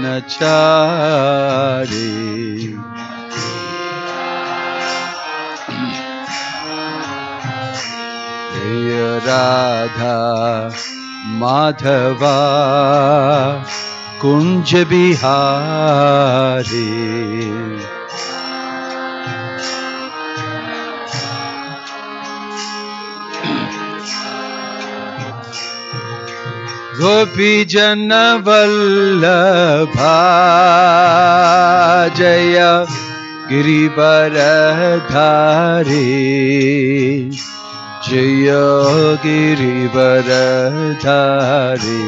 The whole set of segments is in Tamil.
वनचारी जय राधा माधवा कुंज बिहारी गोपी जन वल्लभा जय गिरिवर धारी जय गिरिवर धारी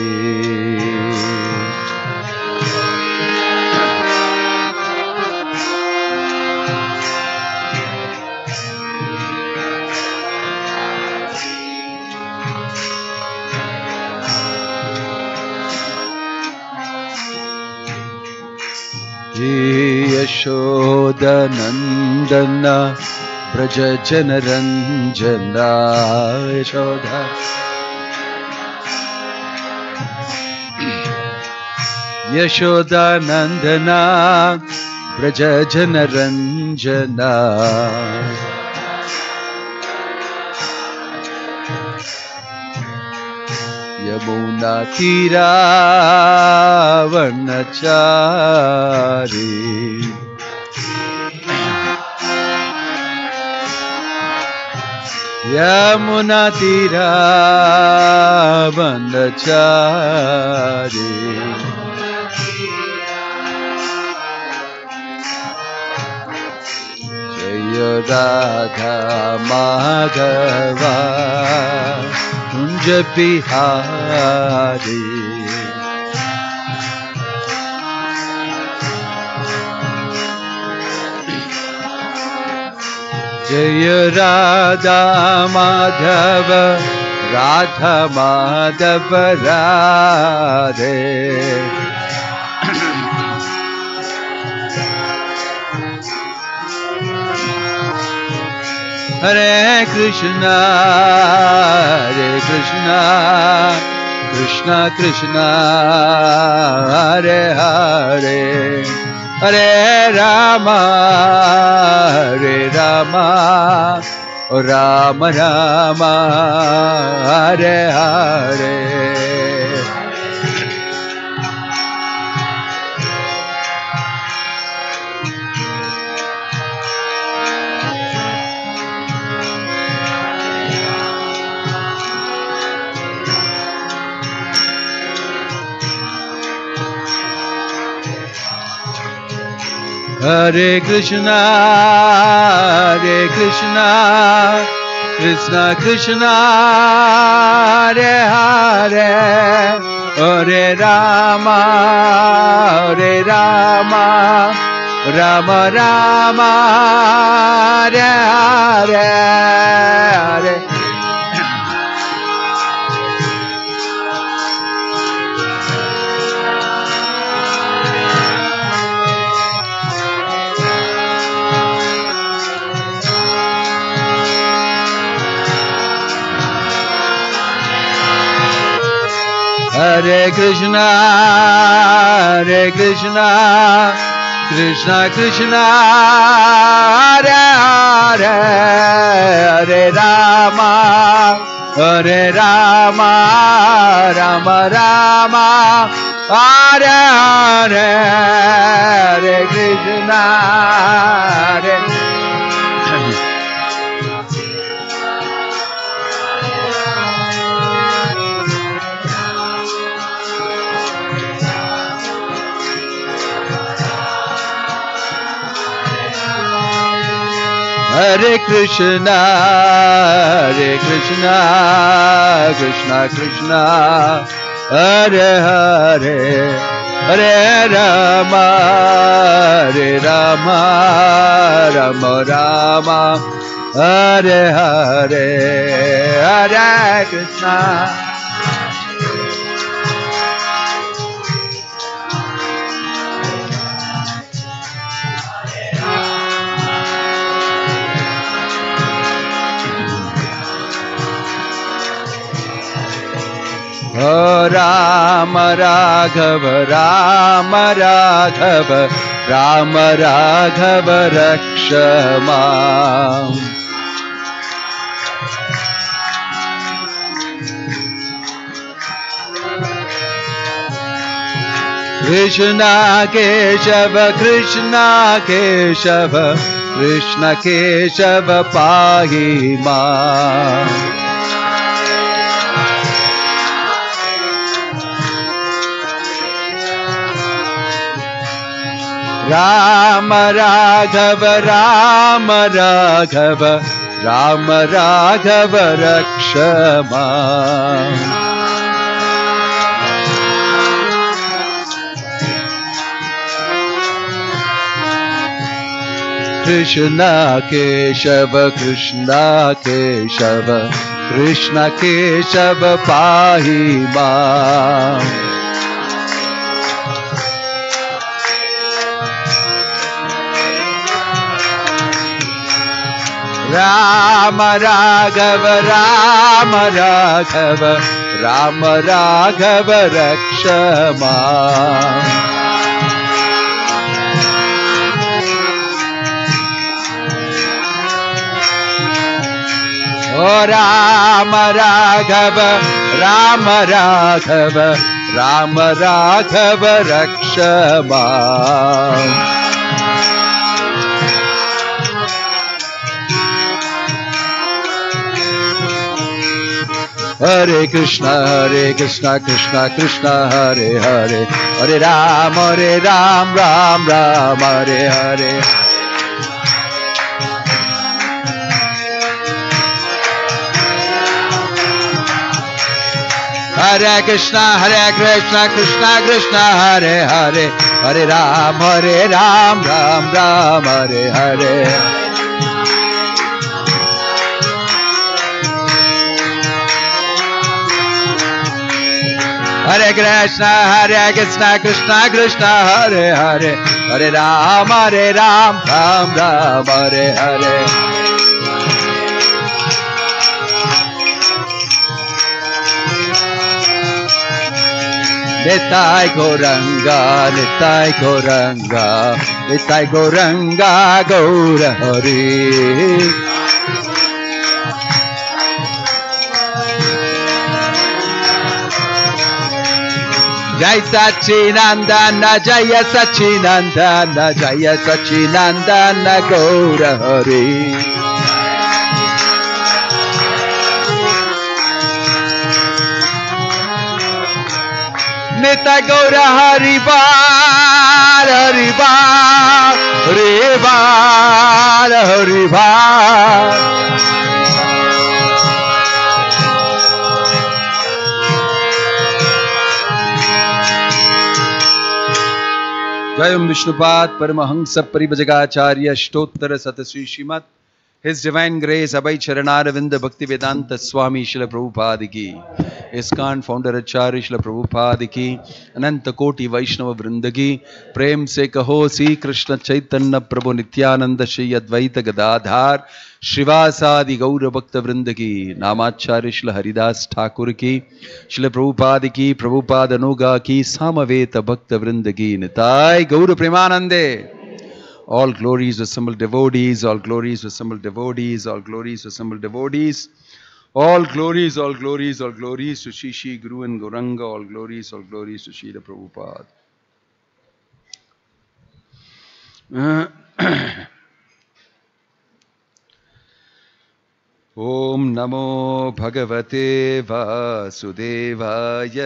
यशोदनन्दन व्रज जनरञ्जना यशोदा यशोदानन्दना व्रज जनरञ्जना यमुना तीरावनचारी यमुना तीरावनचारी जय राधा माधवा कुंज बिहारी जय राधा माधव राधा माधव राधे हरे कृष्णा हरे कृष्णा कृष्णा कृष्णा हरे हरे हरे रामा हरे रामा राम राम हरे हरे Hare Krishna, Hare Krishna, Krishna Krishna, Hare Hare, Hare Rama, Hare Rama, Rama Rama, Hare Hare, Hare Hare Krishna, Hare Krishna, Krishna Krishna, Hare Hare, Hare Rama, Hare Rama, Rama Rama, Hare Hare, Hare Krishna, Hare Hare Krishna, Hare Krishna, Krishna Krishna, Hare Hare, Hare Rama, Hare Rama, Rama Rama, Hare Hare, Hare Krishna. Oh Rama Raghava Rama Raghava Rama Raghava Rakshama Krishna Keshava Krishna Keshava Krishna Keshava Pahima Rama Raghava Rama Raghava Rama Raghava Rakshama Krishna Keshava Krishna Keshava Krishna Keshava Pahima Rama Raghava Rama Raghava Rama Raghava Rakshama Oh Rama Raghava Rama Raghava Rama Raghava Rakshama Hare Krishna, Hare Krishna, Krishna Krishna, Hare Hare, Hare Ram, Hare Ram, Ram Ram, Hare Hare. Hare Krishna, Hare Krishna, Krishna Krishna, Hare Hare, Hare Ram, Hare Ram, Ram Ram, Hare Hare. Hare Krishna, Hare Krishna, Krishna Krishna, Hare Hare, Hare Ram, Hare Ram, Ram Ram, Hare Hare. Nitai Goranga, Nitai Goranga, Nitai Goranga, Gaura Hari. Jai Sachinandana, Jaya Sachinandana, Jaya Sachinandana, Gaura Hari. Nita Gaura Hari Bar, Hari Bar, Hari Bar, Hari Bar. Jayam Vishnupad Paramahansa Paribhajagacharya Shtotara Satasri Srimad His Divine Grace Abhay Charanaravinda Bhakti Vedanta Swami Shila Prabhupada ki ISKCON Founder Acharya Shila Prabhupada ki Ananta Koti Vaishnava Vrinda ki Prem se kaho Sri Krishna Chaitanya Prabhu Nityananda Shri Advaita Gadadhar श्रीवासादि गौर भक्त वृंद की नामाचार्य श्री हरिदास ठाकुर की श्री प्रभुपाद की प्रभुपाद अनुगा की सामवेत भक्त वृंद की निताय गौर प्रेमानंदे All glories to assembled devotees, all glories to assembled devotees, all glories to assembled devotees. All glories, all glories, all glories to Shishi, Guru and Goranga, all glories, all glories to Srila Prabhupada. ॐ नमो भगवते वासुदेवाय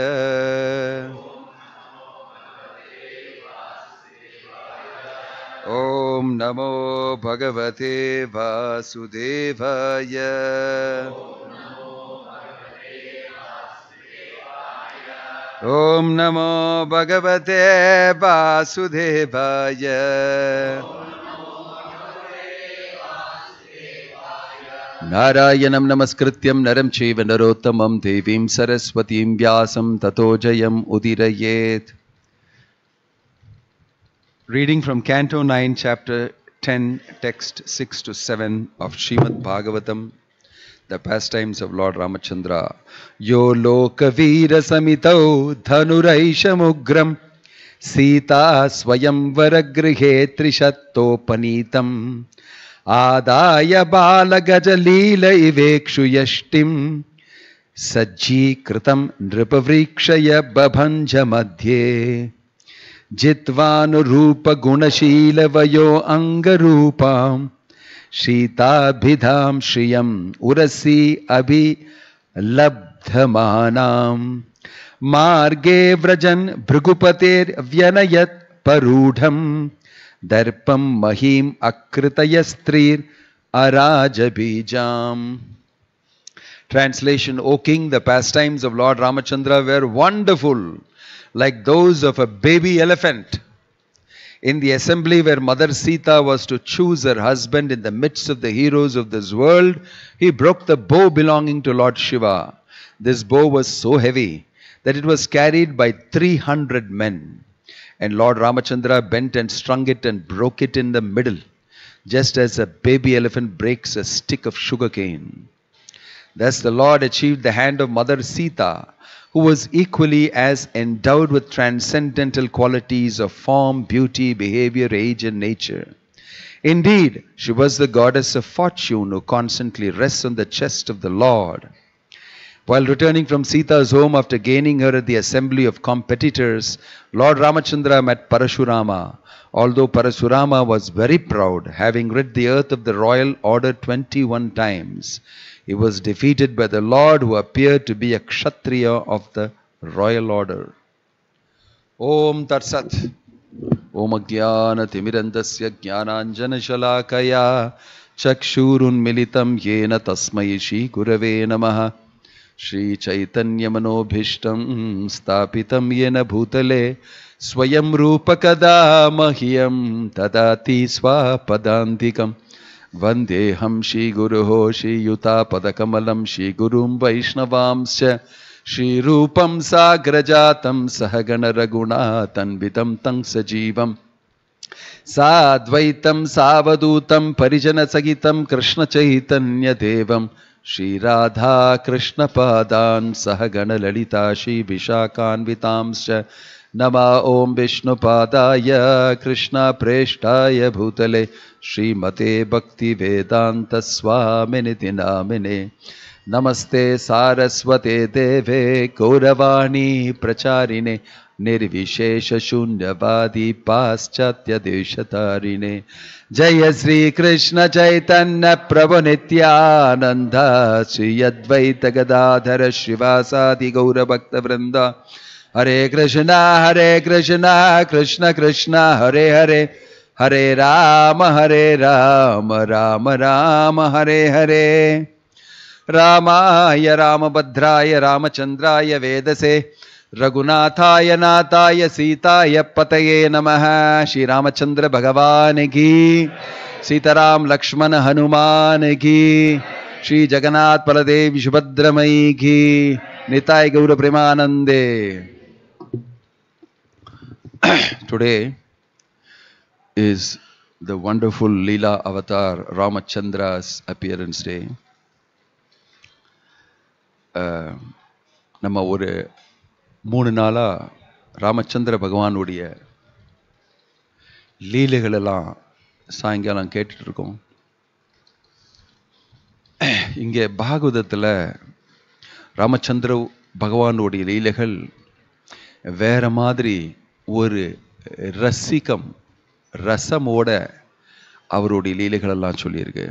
ॐ नमो भगवते वासुदेवाय ॐ नमो भगवते वासुदेवाय नारायणं नमस्कृत्यं नरं चैव नरोत्तमं देवीं सरस्वतीं व्यासं ततो जयम् उदीरयेत् Reading from Canto 9, Chapter 10, text 6 to 7 of Srimad Bhagavatam, the pastimes of Lord Ramachandra. Yo lokavira samitau dhanuraishamugram Sita swayamvaragrihe trishattopanitam Adaya balagajalila ivekshu yashtim सज्जीकृतं नृपवृक्षय बभञ्ज मध्ये जित्वानुरूपगुणशीलवयो अङ्गरूपां शीताभिधां श्रियम् उरसि अभिलब्धमानां मार्गे व्रजन् भृगुपतेर्व्यनयत् परूढं दर्पं महीम् अकृतयस्त्रीर् अराजबीजाम् Translation, O king, the pastimes of Lord Ramachandra were wonderful, like those of a baby elephant. In the assembly where Mother Sita was to choose her husband in the midst of the heroes of this world, he broke the bow belonging to Lord Shiva. This bow was so heavy that it was carried by 300 men. And Lord Ramachandra bent and strung it and broke it in the middle, just as a baby elephant breaks a stick of sugarcane. Thus the Lord achieved the hand of Mother Sita, who was equally as endowed with transcendental qualities of form, beauty, behavior, age, and nature. Indeed, she was the goddess of fortune who constantly rests on the chest of the Lord. While returning from Sita's home after gaining her at the assembly of competitors, Lord Ramachandra met Parashurama. Although Parashurama was very proud, having rid the earth of the royal order 21 times, he was defeated by the Lord who appeared to be a Kshatriya of the royal order. Om Tarsat. Om Agyana Timirandasya Jnananjana Shalakaya Chakshurun Militam Yena Tasmai Shri Gurave Namaha Shri Chaitanya Manobhishtam Stapitam Yena Bhutale Swayam Rupakada Mahyam Tadati Swapadantikam वन्देऽहं श्रीगुरुः श्रीयुतापदकमलं श्रीगुरुं वैष्णवांश्च श्रीरूपं साग्रजातं सहगणरघुणातन्वितं तं सजीवम् साद्वैतं सावधूतं परिजनसहितं कृष्णचैतन्यदेवं श्रीराधाकृष्णपादान् सहगणललिता श्रीविशाखान्वितांश्च नमा ॐ विष्णुपादाय कृष्णप्रेष्ठाय भूतले श्रीमते भक्तिवेदान्तस्वामिनिति नामिने नमस्ते सारस्वते देवे गौरवाणी प्रचारिणे निर्विशेषशून्यवादी पाश्चात्यदेशतारिणे जय श्रीकृष्ण चैतन्य प्रभु नित्यानन्द श्री अद्वैत गदाधर श्रीवासादि गौरभक्तवृन्द हरे कृष्णा हरे कृष्णा कृष्ण कृष्ण हरे हरे हरे राम हरे राम राम राम हरे हरे रामाय रामभद्राय रामचन्द्राय वेदसे रघुनाथाय नाथाय सीताय पतये नमः श्री रामचंद्र भगवान की सीताराम लक्ष्मण हनुमान की श्री जगन्नाथ बलदेव सुभद्रमयी की निताय गौर प्रेमानंदे today is the wonderful Leela Avatar Ramachandra's appearance day. Uh, நம்ம ஒரு மூணு நாளாக ராமச்சந்திர பகவானுடைய லீலைகளெல்லாம் சாயங்காலம் கேட்டுட்டு இருக்கோம் இங்கே பாகவதத்தில் ராமச்சந்திர பகவானுடைய லீலைகள் வேற மாதிரி ஒரு ரசிகம் ரசமோட அவருடைய லீலைகளெல்லாம் சொல்லியிருக்கு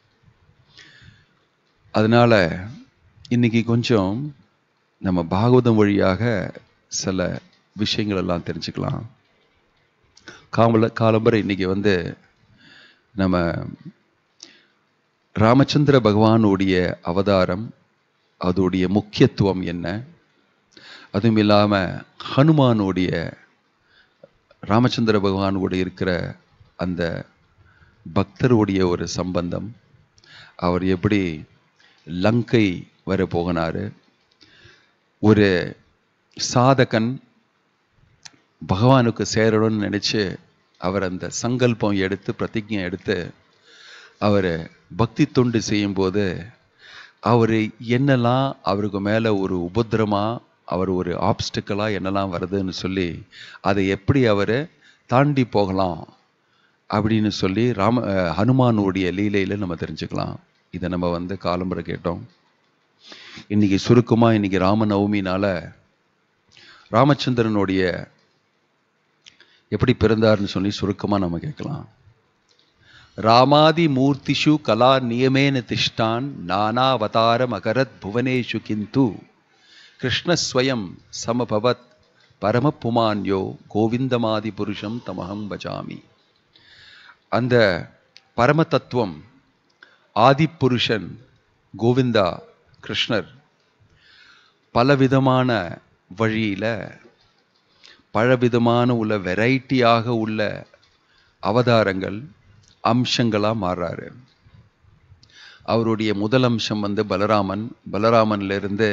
அதனால இன்னைக்கு கொஞ்சம் நம்ம பாகவதம் வழியாக சில விஷயங்கள் எல்லாம் தெரிஞ்சுக்கலாம் காமல காலம்பரை இன்னைக்கு வந்து நம்ம ராமச்சந்திர பகவானுடைய அவதாரம் அதோடைய முக்கியத்துவம் என்ன அதுவும் இல்லாமல் ஹனுமானுடைய ராமச்சந்திர பகவானோட இருக்கிற அந்த பக்தருடைய ஒரு சம்பந்தம் அவர் எப்படி லங்கை வர போகினாரு ஒரு சாதகன் பகவானுக்கு சேரணும்னு நினச்சி அவர் அந்த சங்கல்பம் எடுத்து பிரதிஜை எடுத்து அவர் பக்தி தொண்டு செய்யும்போது அவர் என்னெல்லாம் அவருக்கு மேலே ஒரு உபத்திரமா அவர் ஒரு ஆப்ஸ்டிக்கலாக என்னெல்லாம் வருதுன்னு சொல்லி அதை எப்படி அவர் தாண்டி போகலாம் அப்படின்னு சொல்லி ராம அஹ், ஹனுமானுடைய லீலையில் நம்ம தெரிஞ்சுக்கலாம் இதை நம்ம வந்து காலம்பரை கேட்டோம் இன்னைக்கு சுருக்கமாக இன்னைக்கு ராமநவமினால ராமச்சந்திரனுடைய எப்படி பிறந்தார்னு சொல்லி சுருக்கமாக நம்ம கேட்கலாம் ராமாதி மூர்த்திஷு கலா நியமேன திஷ்டான் நானாவதாரம் அகரத் புவனேஷு கிந்து கிருஷ்ணஸ்வயம் சமபவத் பரம புமான்யோ கோவிந்தமாதி புருஷம் தமகம் பஜாமி அந்த பரம தத்துவம் ஆதிப்புருஷன் கோவிந்தா கிருஷ்ணர் பலவிதமான வழியில் பலவிதமான உள்ள வெரைட்டியாக உள்ள அவதாரங்கள் அம்சங்களாக மாறுறாரு அவருடைய முதல் அம்சம் வந்து பலராமன் பலராமன்லேருந்து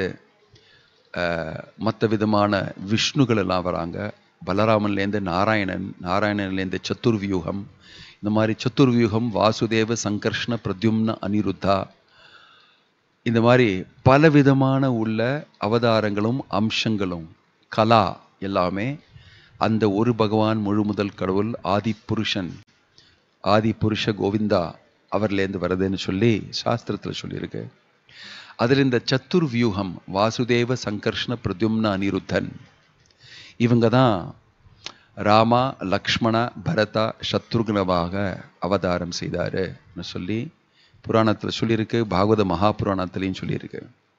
மற்ற விதமான விஷ்ணுகள் எல்லாம் வராங்க பலராமன்லேருந்து நாராயணன் நாராயணன்லேருந்து சத்துர்வியூகம் இந்த மாதிரி சத்துர்வியூகம் வாசுதேவ சங்கர்ஷ்ண பிரத்யும்ன அனிருத்தா இந்த மாதிரி பலவிதமான உள்ள அவதாரங்களும் அம்சங்களும் கலா எல்லாமே அந்த ஒரு பகவான் முழு முதல் கடவுள் ஆதி புருஷன் ஆதி புருஷ கோவிந்தா அவர்லேருந்து வருதுன்னு சொல்லி சாஸ்திரத்தில் சொல்லியிருக்கு அதில் இந்த சத்துர் வியூகம் வாசுதேவ சங்கர்ஷ்ண பிரத்யும்ன அனிருத்தன் இவங்க தான் ராமா லக்ஷ்மண பரதா சத்ருக்னவாக அவதாரம் செய்தாருன்னு சொல்லி புராணத்தில் சொல்லியிருக்கு பாகவத மகாபுராணத்திலையும் சொல்லியிருக்கு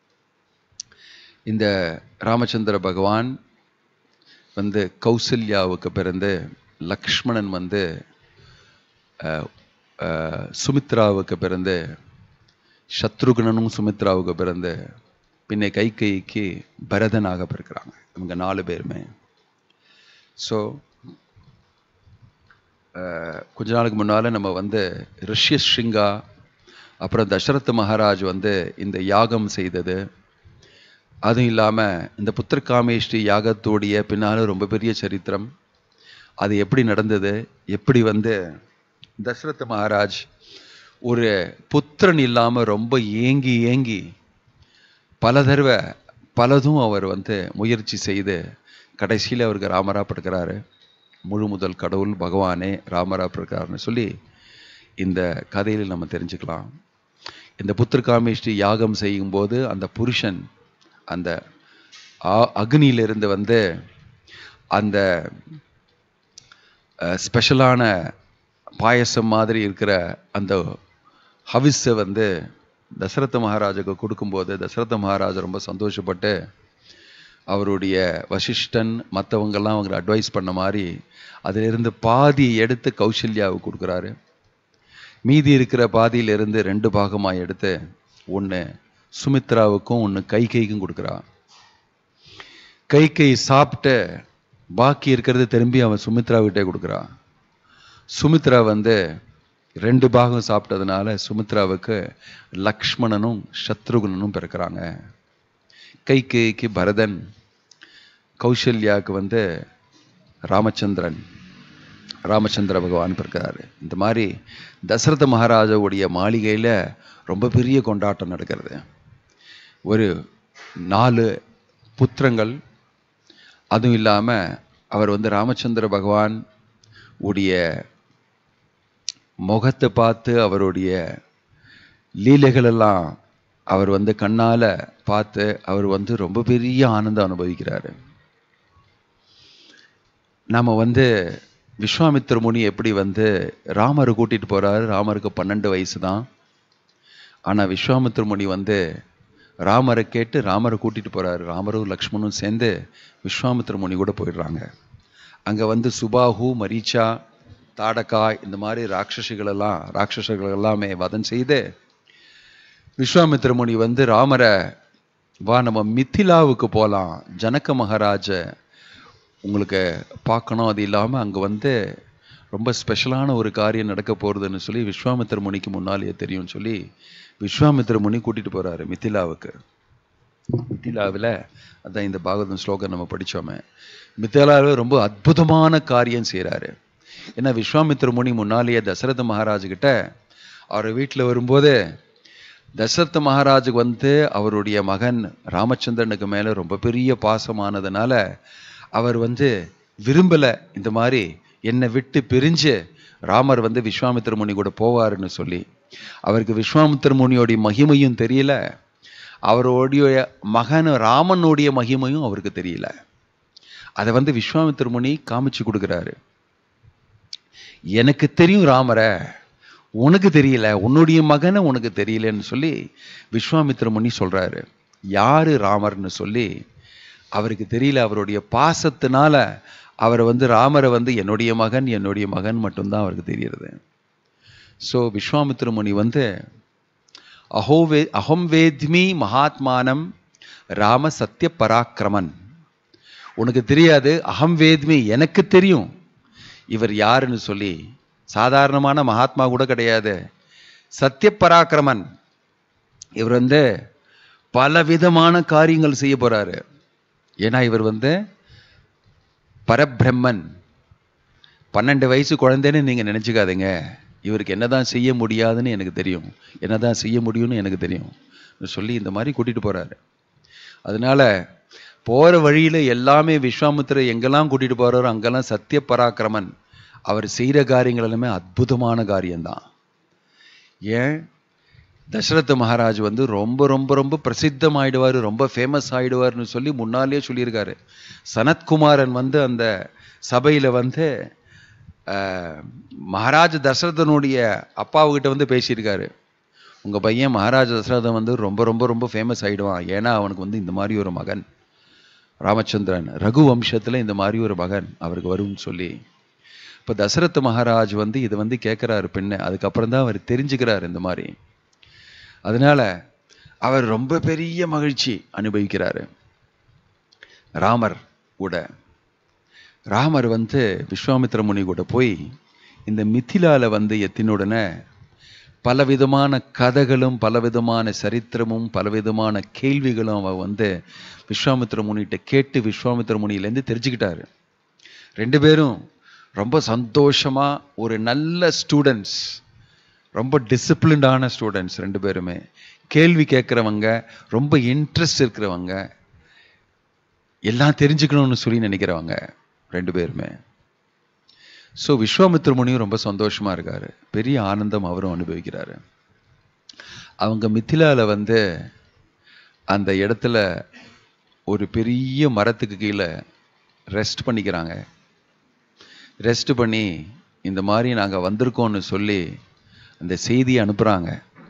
இந்த ராமச்சந்திர பகவான் வந்து கௌசல்யாவுக்கு பிறந்து லக்ஷ்மணன் வந்து அஹ், அஹ், சுமித்ராவுக்கு பிறந்து சத்ருகுணனும் சுமித்ராவுக்கு பிறந்து பின்ன கைகைக்கு பரதனாக பிறக்கிறாங்க இவங்க நாலு பேருமே ஸோ கொஞ்ச நாளுக்கு முன்னால் நம்ம வந்து ரிஷ்யஸ்ருங்கா அப்புறம் தசரத மகாராஜ் வந்து இந்த யாகம் செய்தது அதுவும் இல்லாமல் இந்த புத்திரகாமேஷ்டி யாகத்தோடைய பின்னால் ரொம்ப பெரிய சரித்திரம் அது எப்படி நடந்தது எப்படி வந்து தசரத மகாராஜ் ஒரு புத்திரன் இல்லாமல் ரொம்ப ஏங்கி ஏங்கி பல தடவை பலதும் அவர் வந்து முயற்சி செய்து கடைசியில் அவருக்கு ராமரா பிறக்கிறாரு முழு முதல் கடவுள் பகவானே ராமரா பிறக்கிறாருன்னு சொல்லி இந்த கதையில் நம்ம தெரிஞ்சுக்கலாம் இந்த புத்திரகாமேஷ்டி யாகம் செய்யும்போது அந்த புருஷன் அந்த ஆ- அக்னியிலிருந்து வந்து அந்த அஹ், ஸ்பெஷலான பாயசம் மாதிரி இருக்கிற அந்த ஹவிஸை வந்து தசரத மகாராஜுக்கு கொடுக்கும்போது தசரத மகாராஜா ரொம்ப சந்தோஷப்பட்டு அவருடைய வசிஷ்டன் மற்றவங்கெல்லாம் அவங்க அட்வைஸ் பண்ண மாதிரி அதிலிருந்து பாதி எடுத்து கௌசல்யாவுக்கு கொடுக்குறாரு மீதி இருக்கிற பாதியிலிருந்து ரெண்டு பாகமாக எடுத்து ஒன்று சுமித்ராவுக்கும் ஒன்று கைகைக்கும் கொடுக்குறா கைகை சாப்பிட்டு பாக்கி இருக்கிறது திரும்பி அவன் சுமித்ராவிட்டே கொடுக்குறா சுமித்ரா வந்து ரெண்டு பாகம் சாப்பிட்டதுனால சுமித்ராவுக்கு லக்ஷ்மணனும் சத்ருகுணனும் பிறக்கிறாங்க கைகேயிக்கு பரதன் கௌசல்யாவுக்கு வந்து ராமச்சந்திரன் ராமச்சந்திர பகவான் பிறக்கிறாரு இந்த மாதிரி தசரத மகாராஜாவுடைய மாளிகையில் ரொம்ப பெரிய கொண்டாட்டம் நடக்கிறது ஒரு நாலு புத்திரங்கள் அதுவும் இல்லாமல் அவர் வந்து ராமச்சந்திர பகவான் உடைய முகத்தை பார்த்து அவருடைய லீலைகள் எல்லாம் அவர் வந்து கண்ணால பார்த்து அவர் வந்து ரொம்ப பெரிய ஆனந்தம் அனுபவிக்கிறாரு நாம வந்து விஸ்வாமித்திர முனி எப்படி வந்து ராமரை கூட்டிட்டு போறாரு ராமருக்கு பன்னெண்டு வயசு தான் ஆனா விஸ்வாமித்திர முனி வந்து ராமரை கேட்டு ராமரை கூட்டிட்டு போறாரு ராமரும் லக்ஷ்மணும் சேர்ந்து விஸ்வாமித்திர முனி கூட போயிடுறாங்க அங்க வந்து சுபாஹு மரீச்சா தாடகா இந்த மாதிரி ராட்சசிகள் எல்லாம் ராட்சசர்கள் எல்லாமே வதம் செய்து விஸ்வாமித்திர முனி வந்து ராமரை வா நம்ம மிथिलाவுக்கு போகலாம் ஜனக மகாராஜ உங்களுக்கு பார்க்கணும் அது இல்லாமல் அங்கே வந்து ரொம்ப ஸ்பெஷலான ஒரு காரியம் நடக்க போகிறதுன்னு சொல்லி விஸ்வாமித்திர முனிக்கு முன்னாலேயே தெரியும்னு சொல்லி விஸ்வாமித்திர முனி கூட்டிட்டு போறாரு மிथिलाவுக்கு மிथिलाவில் அதான் இந்த பாகவதம் ஸ்லோகம் நம்ம படிச்சோமே மிथिलाவில் ரொம்ப அற்புதமான காரியம் செய்கிறாரு ஏன்னா விஸ்வாமித்திர முனி முன்னாலேயே தசரத மகாராஜ் கிட்ட அவர் வீட்டில் வரும்போது தசரத மகாராஜுக்கு வந்து அவருடைய மகன் ராமச்சந்திரனுக்கு மேல ரொம்ப பெரிய பாசமானதுனால அவர் வந்து விரும்பல இந்த மாதிரி என்னை விட்டு பிரிஞ்சு ராமர் வந்து விஸ்வாமித்திர முனி கூட போவாருன்னு சொல்லி அவருக்கு விஸ்வாமித்திர முனியோடைய மகிமையும் தெரியல அவருடைய மகன் ராமனுடைய மகிமையும் அவருக்கு தெரியல அதை வந்து விஸ்வாமித்திர முனி காமிச்சு கொடுக்குறாரு எனக்கு தெரியும் ராமரை உனக்கு தெரியல உன்னுடைய மகனை உனக்கு தெரியலன்னு சொல்லி விஸ்வாமித்திர முனி சொல்றாரு யாரு ராமர்னு சொல்லி அவருக்கு தெரியல அவருடைய பாசத்தினால அவர் வந்து ராமரை வந்து என்னுடைய மகன் என்னுடைய மகன் மட்டும்தான் அவருக்கு தெரிகிறது ஸோ விஸ்வாமித்திர முனி வந்து அஹோ வே அஹம் வேத்மி மகாத்மானம் ராம சத்திய பராக்கிரமன் உனக்கு தெரியாது அகம் வேத்மி எனக்கு தெரியும் இவர் யாருன்னு சொல்லி சாதாரணமான மகாத்மா கூட கிடையாது சத்திய பராக்கிரமன் இவர் வந்து பல விதமான காரியங்கள் செய்ய போறாரு ஏன்னா இவர் வந்து பரபிரம்மன் பன்னெண்டு வயசு குழந்தைன்னு நீங்க நினைச்சுக்காதீங்க இவருக்கு என்னதான் செய்ய முடியாதுன்னு எனக்கு தெரியும் என்னதான் செய்ய முடியும்னு எனக்கு தெரியும் சொல்லி இந்த மாதிரி கூட்டிட்டு போறாரு அதனால போற வழியில எல்லாமே விஸ்வாமித்திரர் எங்கெல்லாம் கூட்டிட்டு போறாரோ அங்கெல்லாம் சத்திய பராக்கிரமன் அவர் செய்கிற காரியங்கள் எல்லாமே அற்புதமான காரியம்தான் ஏன் தசரத மகாராஜ் வந்து ரொம்ப ரொம்ப ரொம்ப பிரசித்தம் ஆயிடுவார் ரொம்ப ஃபேமஸ் ஆயிடுவார்னு சொல்லி முன்னாலேயே சொல்லியிருக்காரு சனத்குமாரன் வந்து அந்த சபையில வந்து ஆஹ், மகாராஜ தசரதனுடைய அப்பாவுகிட்ட வந்து பேசியிருக்காரு உங்க பையன் மகாராஜ தசரதன் வந்து ரொம்ப ரொம்ப ரொம்ப ஃபேமஸ் ஆயிடுவான் ஏன்னா அவனுக்கு வந்து இந்த மாதிரி ஒரு மகன் ராமச்சந்திரன் ரகு வம்சத்துல இந்த மாதிரி ஒரு மகன் அவருக்கு வரும்னு சொல்லி இப்போ தசரத மகாராஜ் வந்து இதை வந்து கேட்குறாரு பெண்ணு அதுக்கப்புறம் தான் அவர் தெரிஞ்சுக்கிறார் இந்த மாதிரி அதனால அவர் ரொம்ப பெரிய மகிழ்ச்சி அனுபவிக்கிறாரு ராமர் கூட ராமர் வந்து விஸ்வாமித்திர முனி கூட போய் இந்த மிथिलाல வந்து எத்தினுடனே பலவிதமான கதைகளும் பலவிதமான சரித்திரமும் பலவிதமான கேள்விகளும் அவ வந்து விஸ்வாமித்திர முனிகிட்ட கேட்டு விஸ்வாமித்திர முனியிலேருந்து தெரிஞ்சுக்கிட்டாரு ரெண்டு பேரும் ரொம்ப சந்தோஷமா ஒரு நல்ல ஸ்டூடெண்ட்ஸ் ரொம்ப டிசிப்ளின்டான ஸ்டூடெண்ட்ஸ் ரெண்டு பேருமே கேள்வி கேட்குறவங்க ரொம்ப இன்ட்ரெஸ்ட் இருக்கிறவங்க எல்லாம் தெரிஞ்சுக்கணும்னு சொல்லி நினைக்கிறவங்க ரெண்டு பேருமே ஸோ விஸ்வாமித்திர முனியும் ரொம்ப சந்தோஷமா இருக்காரு பெரிய ஆனந்தம் அவரும் அனுபவிக்கிறாரு அவங்க மிथिलाல வந்து அந்த இடத்துல ஒரு பெரிய மரத்துக்கு கீழே ரெஸ்ட் பண்ணிக்கிறாங்க ரெஸ்ட் பண்ணி இந்த மாதிரி நாங்கள் வந்திருக்கோம்னு சொல்லி அந்த செய்தியை அனுப்புகிறாங்க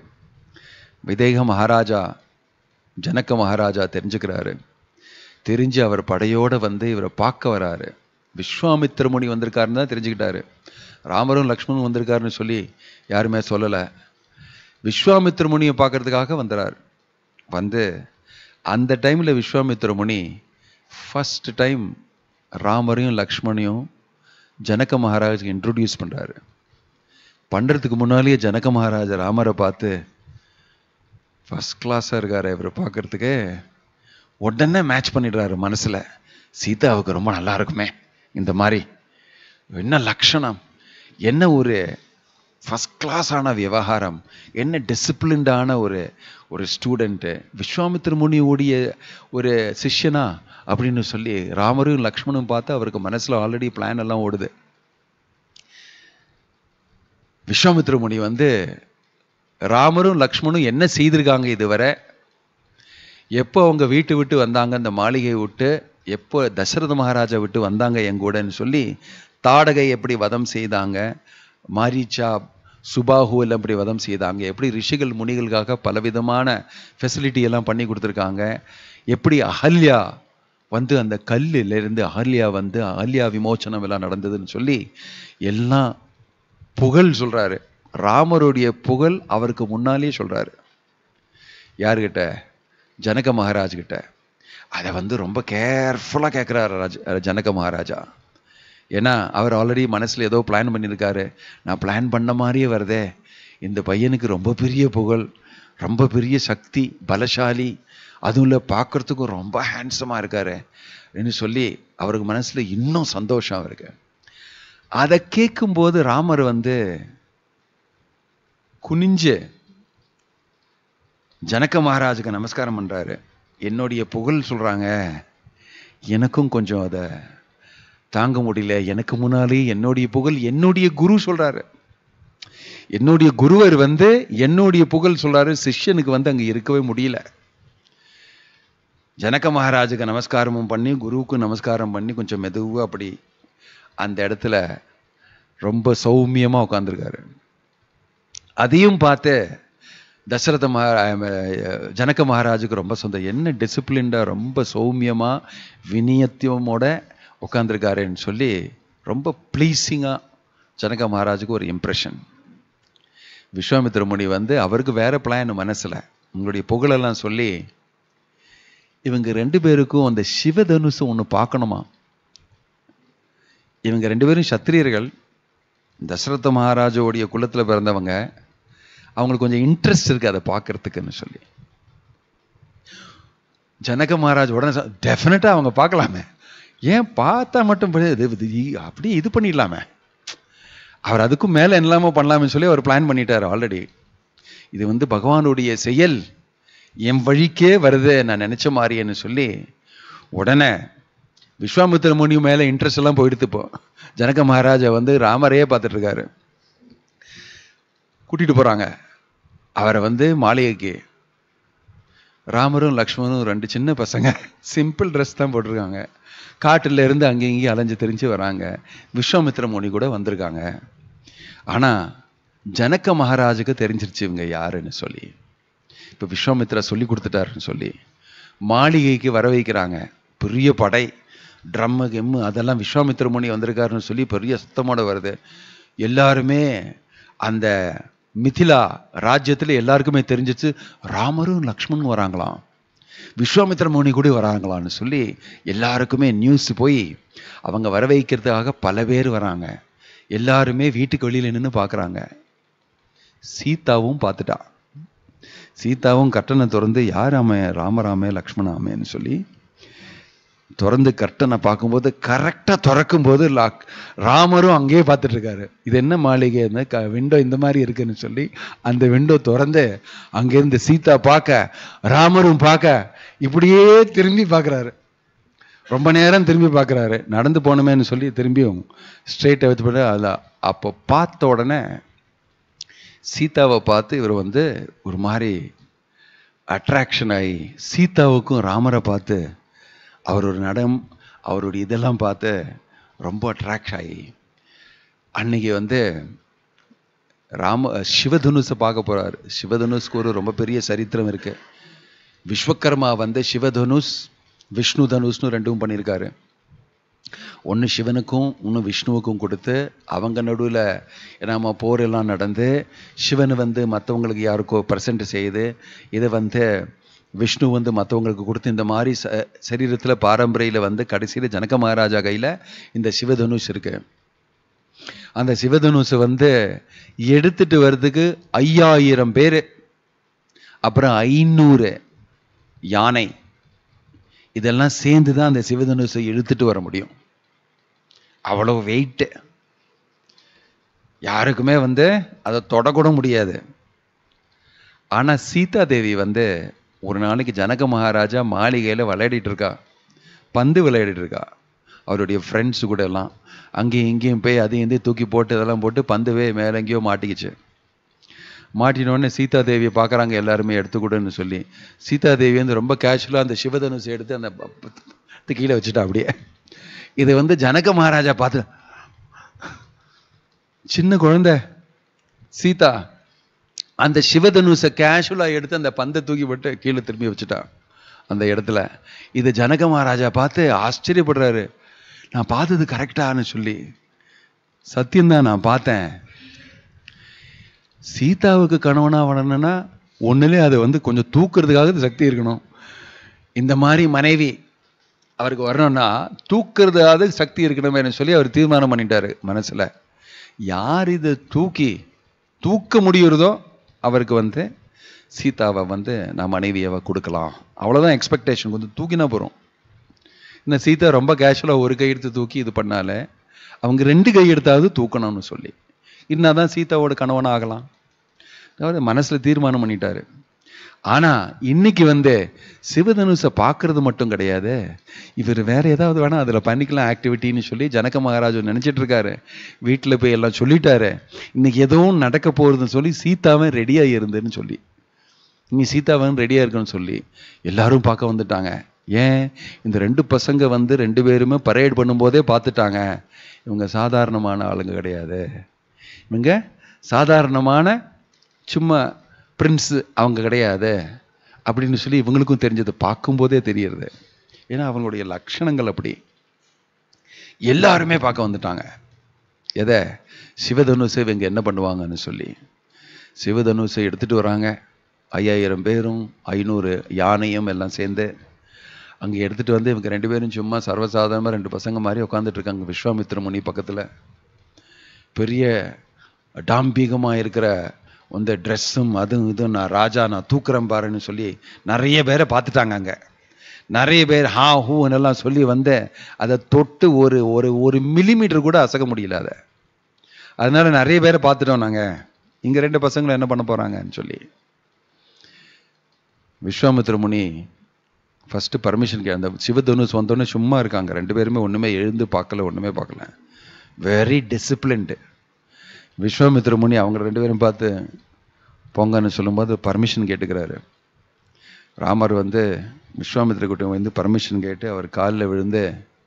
விதேக மகாராஜா ஜனக மகாராஜா தெரிஞ்சுக்கிறாரு தெரிஞ்சு அவர் படையோட வந்து இவரை பார்க்க வராரு விஸ்வாமித்திர முனி வந்திருக்காருன்னு தான் தெரிஞ்சுக்கிட்டாரு ராமரும் லக்ஷ்மணும் வந்திருக்காருன்னு சொல்லி யாருமே சொல்லலை விஸ்வாமித்திர முனியை பார்க்கறதுக்காக வந்துறார் வந்து அந்த டைமில் விஸ்வாமித்திர முனி ஃபர்ஸ்ட் டைம் ராமரையும் லக்ஷ்மணையும் ஜனக மகாராஜுக்கு இன்ட்ரோடியூஸ் பண்றாரு பண்றதுக்கு முன்னாலேயே ஜனக மகாராஜா ராமரை பார்த்து ஃபர்ஸ்ட் கிளாஸாக இருக்காரு இவரை பார்க்கறதுக்கு உடனே மேட்ச் பண்ணிடுறாரு மனசுல சீதாவுக்கு ரொம்ப நல்லா இருக்குமே இந்த மாதிரி என்ன லக்ஷணம் என்ன ஒரு ஃபஸ்ட் கிளாஸான விவகாரம் என்ன டிசிப்ளின்டான ஒரு ஒரு ஸ்டூடெண்ட்டு விஸ்வாமித்திர முனியுடைய ஒரு சிஷ்யனா அப்படின்னு சொல்லி ராமரும் லக்ஷ்மணும் பார்த்து அவருக்கு மனசுல ஆல்ரெடி பிளான் எல்லாம் ஓடுது விஸ்வாமித்திர முனி வந்து ராமரும் லக்ஷ்மணும் என்ன செய்திருக்காங்க இதுவரை எப்போ அவங்க வீட்டு விட்டு வந்தாங்க அந்த மாளிகையை விட்டு எப்போ தசரத மகாராஜா விட்டு வந்தாங்க என் கூடன்னு சொல்லி தாடகை எப்படி வதம் செய்தாங்க மாரீச்சா சுபாஹு எல்லாம் எப்படி வதம் செய்தாங்க எப்படி ரிஷிகள் முனிகளுக்காக பலவிதமான ஃபெசிலிட்டி எல்லாம் பண்ணி கொடுத்துருக்காங்க எப்படி அகல்யா வந்து அந்த கல்லில் இருந்து அகல்யா வந்து அகல்யா விமோச்சனம் எல்லாம் நடந்ததுன்னு சொல்லி எல்லாம் புகழ் சொல்றாரு ராமருடைய புகழ் அவருக்கு முன்னாலேயே சொல்றாரு யாருக்கிட்ட ஜனக மகாராஜ் கிட்ட அதை வந்து ரொம்ப கேர்ஃபுல்லாக கேட்குறாரு ராஜ ஜனக மகாராஜா ஏன்னா அவர் ஆல்ரெடி மனசில் ஏதோ பிளான் பண்ணியிருக்காரு நான் பிளான் பண்ண மாதிரியே வருதே இந்த பையனுக்கு ரொம்ப பெரிய புகழ் ரொம்ப பெரிய சக்தி பலசாலி அதுவும் இல்லை பார்க்கறதுக்கும் ரொம்ப ஹேண்ட்ஸமாக இருக்காரு அப்படின்னு சொல்லி அவருக்கு மனசில் இன்னும் சந்தோஷம் அவருக்கு அதை கேட்கும்போது ராமர் வந்து குனிஞ்சு ஜனக மகாராஜுக்கு நமஸ்காரம் பண்றாரு என்னுடைய புகழ் சொல்றாங்க எனக்கும் கொஞ்சம் அதை தாங்க முடியல எனக்கு முன்னாலே என்னுடைய புகழ் என்னுடைய குரு சொல்றாரு என்னுடைய குருவர் வந்து என்னுடைய புகழ் சொல்றாரு சிஷ்யனுக்கு வந்து அங்க இருக்கவே முடியல ஜனக மகாராஜுக்கு நமஸ்காரமும் பண்ணி குருவுக்கு நமஸ்காரம் பண்ணி கொஞ்சம் மெதுவா அப்படி அந்த இடத்துல ரொம்ப சௌமியமா உட்காந்துருக்காரு அதையும் பார்த்து தசரத மகா ஜனக மகாராஜுக்கு ரொம்ப சொந்தம் என்ன டிசிப்ளின்டா ரொம்ப சௌமியமா வினியத்தியமோட உட்காந்துருக்காருன்னு சொல்லி ரொம்ப ப்ளீஸிங்காக ஜனக மகாராஜுக்கு ஒரு இம்ப்ரெஷன் விஸ்வாமித்திர முனி வந்து அவருக்கு வேற பிளான் மனசுல உங்களுடைய புகழெல்லாம் சொல்லி இவங்க ரெண்டு பேருக்கும் அந்த சிவதனுசு ஒன்று பார்க்கணுமா இவங்க ரெண்டு பேரும் சத்திரியர்கள் தசரத மகாராஜாவுடைய குலத்துல பிறந்தவங்க அவங்களுக்கு கொஞ்சம் இன்ட்ரெஸ்ட் இருக்கு அதை பார்க்கறதுக்குன்னு சொல்லி ஜனக மகாராஜ் உடனே டெஃபினட்டா அவங்க பார்க்கலாமே ஏன் பார்த்தா மட்டும் போய் இது இது இ- அப்படியே இது பண்ணிடலாமே அவர் அதுக்கும் மேல என்னலாமோ பண்ணலாமே சொல்லி அவர் பிளான் பண்ணிட்டாரு ஆல்ரெடி இது வந்து பகவானுடைய செயல் என் வழிக்கே வருது நான் நினைச்ச மாதிரின்னு சொல்லி உடனே விஸ்வாமித்திர முனி மேல இன்ட்ரெஸ்ட் எல்லாம் போயிடுத்து இப்போ ஜனக மகாராஜா வந்து ராமரையே பார்த்துட்டு இருக்காரு கூட்டிட்டு போறாங்க அவரை வந்து மாளிகைக்கு ராமரும் லக்ஷ்மணும் ரெண்டு சின்ன பசங்க சிம்பிள் ட்ரெஸ் தான் போட்டிருக்காங்க காட்டுல இருந்து அங்கேயும் இங்கேயும் அலைஞ்சு தெரிஞ்சு வராங்க விஸ்வாமித்திர முனி கூட வந்திருக்காங்க ஆனா ஜனக மகாராஜுக்கு தெரிஞ்சிருச்சு இவங்க யாருன்னு சொல்லி இப்ப விஸ்வாமித்ரா சொல்லி கொடுத்துட்டாருன்னு சொல்லி மாளிகைக்கு வர வைக்கிறாங்க பெரிய படை ட்ரம்மு கெம்மு அதெல்லாம் விஸ்வாமித்திர முனி வந்திருக்காருன்னு சொல்லி பெரிய சத்தமோட வருது எல்லாருமே அந்த மிதிலா ராஜ்யத்துல எல்லாருக்குமே தெரிஞ்சிச்சு ராமரும் லக்ஷ்மணும் வராங்களாம் விஸ்வாமித்திர முனி கூட வராங்களான்னு சொல்லி எல்லாருக்குமே நியூஸ் போய் அவங்க வர வைக்கிறதுக்காக பல பேர் வராங்க எல்லாருமே வீட்டுக்கு வெளியில நின்று பார்க்கறாங்க சீதாவும் பார்த்துட்டா சீதாவும் கட்டணை திறந்து யார் ஆமே ராமராமே லக்ஷ்மணாமேன்னு சொல்லி திறந்து கர்ட்டனை பார்க்கும்போது கரெக்டாக திறக்கும் போது லாக்- ராமரும் அங்கேயே பார்த்துட்டு இருக்காரு இது என்ன மாளிகை இந்த விண்டோ இந்த மாதிரி இருக்குன்னு சொல்லி அந்த விண்டோ திறந்து அங்கேருந்து சீதா பார்க்க ராமரும் பார்க்க இப்படியே திரும்பி பார்க்கறாரு ரொம்ப நேரம் திரும்பி பார்க்கறாரு நடந்து போகணுமேன்னு சொல்லி திரும்பியும் ஸ்ட்ரெயிட் எடுத்து போட்டு அதில் அப்போ பார்த்த உடனே சீதாவை பார்த்து இவர் வந்து ஒரு மாதிரி அட்ராக்ஷன் ஆகி சீதாவுக்கும் ராமரை பார்த்து அவர் ஒரு நடம் அவருடைய இதெல்லாம் பார்த்து ரொம்ப அட்ராக்ட் ஆகி அன்னைக்கு வந்து ராம சிவதனுஷை பார்க்க போறாரு சிவதனுஷ்க்கு ஒரு ரொம்ப பெரிய சரித்திரம் இருக்கு விஸ்வகர்மா வந்து சிவதனுஷ் விஷ்ணு தனுஷ்னு ரெண்டும் பண்ணியிருக்காரு ஒன்று சிவனுக்கும் இன்னும் விஷ்ணுவுக்கும் கொடுத்து அவங்க நடுவில் நம்ம போர் எல்லாம் நடந்து சிவன் வந்து மற்றவங்களுக்கு யாருக்கோ ப்ரெசென்ட் செய்யுது இதை வந்து விஷ்ணு வந்து மற்றவங்களுக்கு கொடுத்து இந்த மாதிரி ச சரீரத்தில் பாரம்பரியில் வந்து கடைசியில் ஜனக மகாராஜா கையில் இந்த சிவதனுஷ் இருக்கு அந்த சிவதனுஷை வந்து எடுத்துட்டு வர்றதுக்கு ஐயாயிரம் பேர் அப்புறம் ஐநூறு யானை இதெல்லாம் சேர்ந்து தான் அந்த சிவதனுஷை இழுத்துட்டு வர முடியும் அவ்வளவு வெயிட்டு யாருக்குமே வந்து அதை தொடக்கூட முடியாது ஆனா சீதா தேவி வந்து ஒரு நாளைக்கு ஜனக மகாராஜா மாளிகையில விளையாடிட்டு இருக்கா பந்து விளையாடிட்டு இருக்கா அவருடைய ஃப்ரெண்ட்ஸ் கூட எல்லாம் அங்கேயும் இங்கேயும் போய் அதையும் இதையும் தூக்கி போட்டு இதெல்லாம் போட்டு பந்துவே மேல எங்கேயோ மாட்டிக்கிச்சு மாட்டின உடனே சீதா தேவியை பார்க்கறாங்க எல்லாருமே எடுத்துக்கூடன்னு சொல்லி சீதா தேவி வந்து ரொம்ப கேஷுவலாக அந்த சிவதனுசை எடுத்து அந்த ப- ப- கீழே வச்சுட்டா அப்படியே இது வந்து ஜனக மகாராஜா பார்த்து சின்ன குழந்தை சீதா அந்த சிவதனுசை கேஷுவலா எடுத்து அந்த பந்தை தூக்கி போட்டு கீழே திரும்பி வச்சுட்டா அந்த இடத்துல இது ஜனக மகாராஜா பார்த்து ஆச்சரியப்படுறாரு நான் பார்த்தது கரெக்டான்னு சொல்லி சத்தியம்தான் நான் பார்த்தேன் சீதாவுக்கு கணவனா வரணும்னா ஒண்ணுலே அது வந்து கொஞ்சம் தூக்குறதுக்காக சக்தி இருக்கணும் இந்த மாதிரி மனைவி அவருக்கு வரணும்னா தூக்குறதாவது சக்தி இருக்கணுமே சொல்லி அவர் தீர்மானம் பண்ணிட்டாரு மனசுல யார் இதை தூக்கி தூக்க முடியுறதோ அவருக்கு வந்து சீதாவை வந்து நான் மனைவியவை கொடுக்கலாம் அவ்வளவுதான் எக்ஸ்பெக்டேஷன் கொஞ்சம் தூக்கினா போறோம் இந்த சீதா ரொம்ப கேஷுவலாக ஒரு கை எடுத்து தூக்கி இது பண்ணால அவங்க ரெண்டு கை எடுத்தாவது தூக்கணும்னு சொல்லி இருந்தாதான் சீதாவோட கணவன் ஆகலாம் அதாவது மனசுல தீர்மானம் பண்ணிட்டாரு ஆனா இன்னைக்கு வந்து சிவதனுசை பார்க்கறது மட்டும் கிடையாது இவர் வேற ஏதாவது வேணா அதுல பண்ணிக்கலாம் ஆக்டிவிட்டின்னு சொல்லி ஜனக மகாராஜ் நினைச்சிட்டு இருக்காரு வீட்டுல போய் எல்லாம் சொல்லிட்டாரு இன்னைக்கு எதுவும் நடக்க போறதுன்னு சொல்லி சீதாவன் ரெடியா இருந்துன்னு சொல்லி நீ சீதாவன் ரெடியா இருக்குன்னு சொல்லி எல்லாரும் பார்க்க வந்துட்டாங்க ஏன் இந்த ரெண்டு பசங்க வந்து ரெண்டு பேருமே பரேட் பண்ணும்போதே பார்த்துட்டாங்க இவங்க சாதாரணமான ஆளுங்க கிடையாது இவங்க சாதாரணமான சும்மா பிரின்ஸ் அவங்க கிடையாது அப்படின்னு சொல்லி இவங்களுக்கும் தெரிஞ்சது பார்க்கும்போதே தெரியறது ஏன்னா அவங்களுடைய லட்சணங்கள் அப்படி எல்லாருமே பார்க்க வந்துட்டாங்க எதை சிவதனுசை இவங்க என்ன பண்ணுவாங்கன்னு சொல்லி சிவதனுசை எடுத்துட்டு வராங்க ஐயாயிரம் பேரும் ஐநூறு யானையும் எல்லாம் சேர்ந்து அங்கே எடுத்துட்டு வந்து இவங்க ரெண்டு பேரும் சும்மா சர்வசாதாரணமாக ரெண்டு பசங்க மாதிரி உட்காந்துட்டு இருக்காங்க விஸ்வாமித்திர முனி பக்கத்தில் பெரிய டாம்பீகமாக இருக்கிற இந்த ட்ரெஸ்ஸும் அதுவும் இதுவும் நான் ராஜா நான் தூக்குறேன் பாருன்னு சொல்லி நிறைய பேரை பார்த்துட்டாங்க அங்கே நிறைய பேர் ஹா ஹூன்னு எல்லாம் சொல்லி வந்து அதை தொட்டு ஒரு ஒரு ஒரு மில்லிமீட்டர் கூட அசைக்க முடியல அதை அதனால நிறைய பேரை பார்த்துட்டோம் நாங்கள் இங்கே ரெண்டு பசங்களும் என்ன பண்ண போகிறாங்கன்னு சொல்லி விஸ்வாமித்திர முனி ஃபஸ்ட்டு பர்மிஷன் கே அந்த சிவதனுஸ் வந்தோடனே சும்மா இருக்காங்க ரெண்டு பேருமே ஒன்றுமே எழுந்து பார்க்கல ஒன்றுமே பார்க்கல வெரி டிசிப்ளின்டு விஸ்வாமித்திர முனி அவங்க ரெண்டு பேரும் பார்த்து போங்கன்னு சொல்லும்போது பர்மிஷன் கேட்டுக்கிறாரு ராமர் வந்து விஸ்வாமித்திர கிட்ட வந்து பர்மிஷன் கேட்டு அவர் காலில் விழுந்து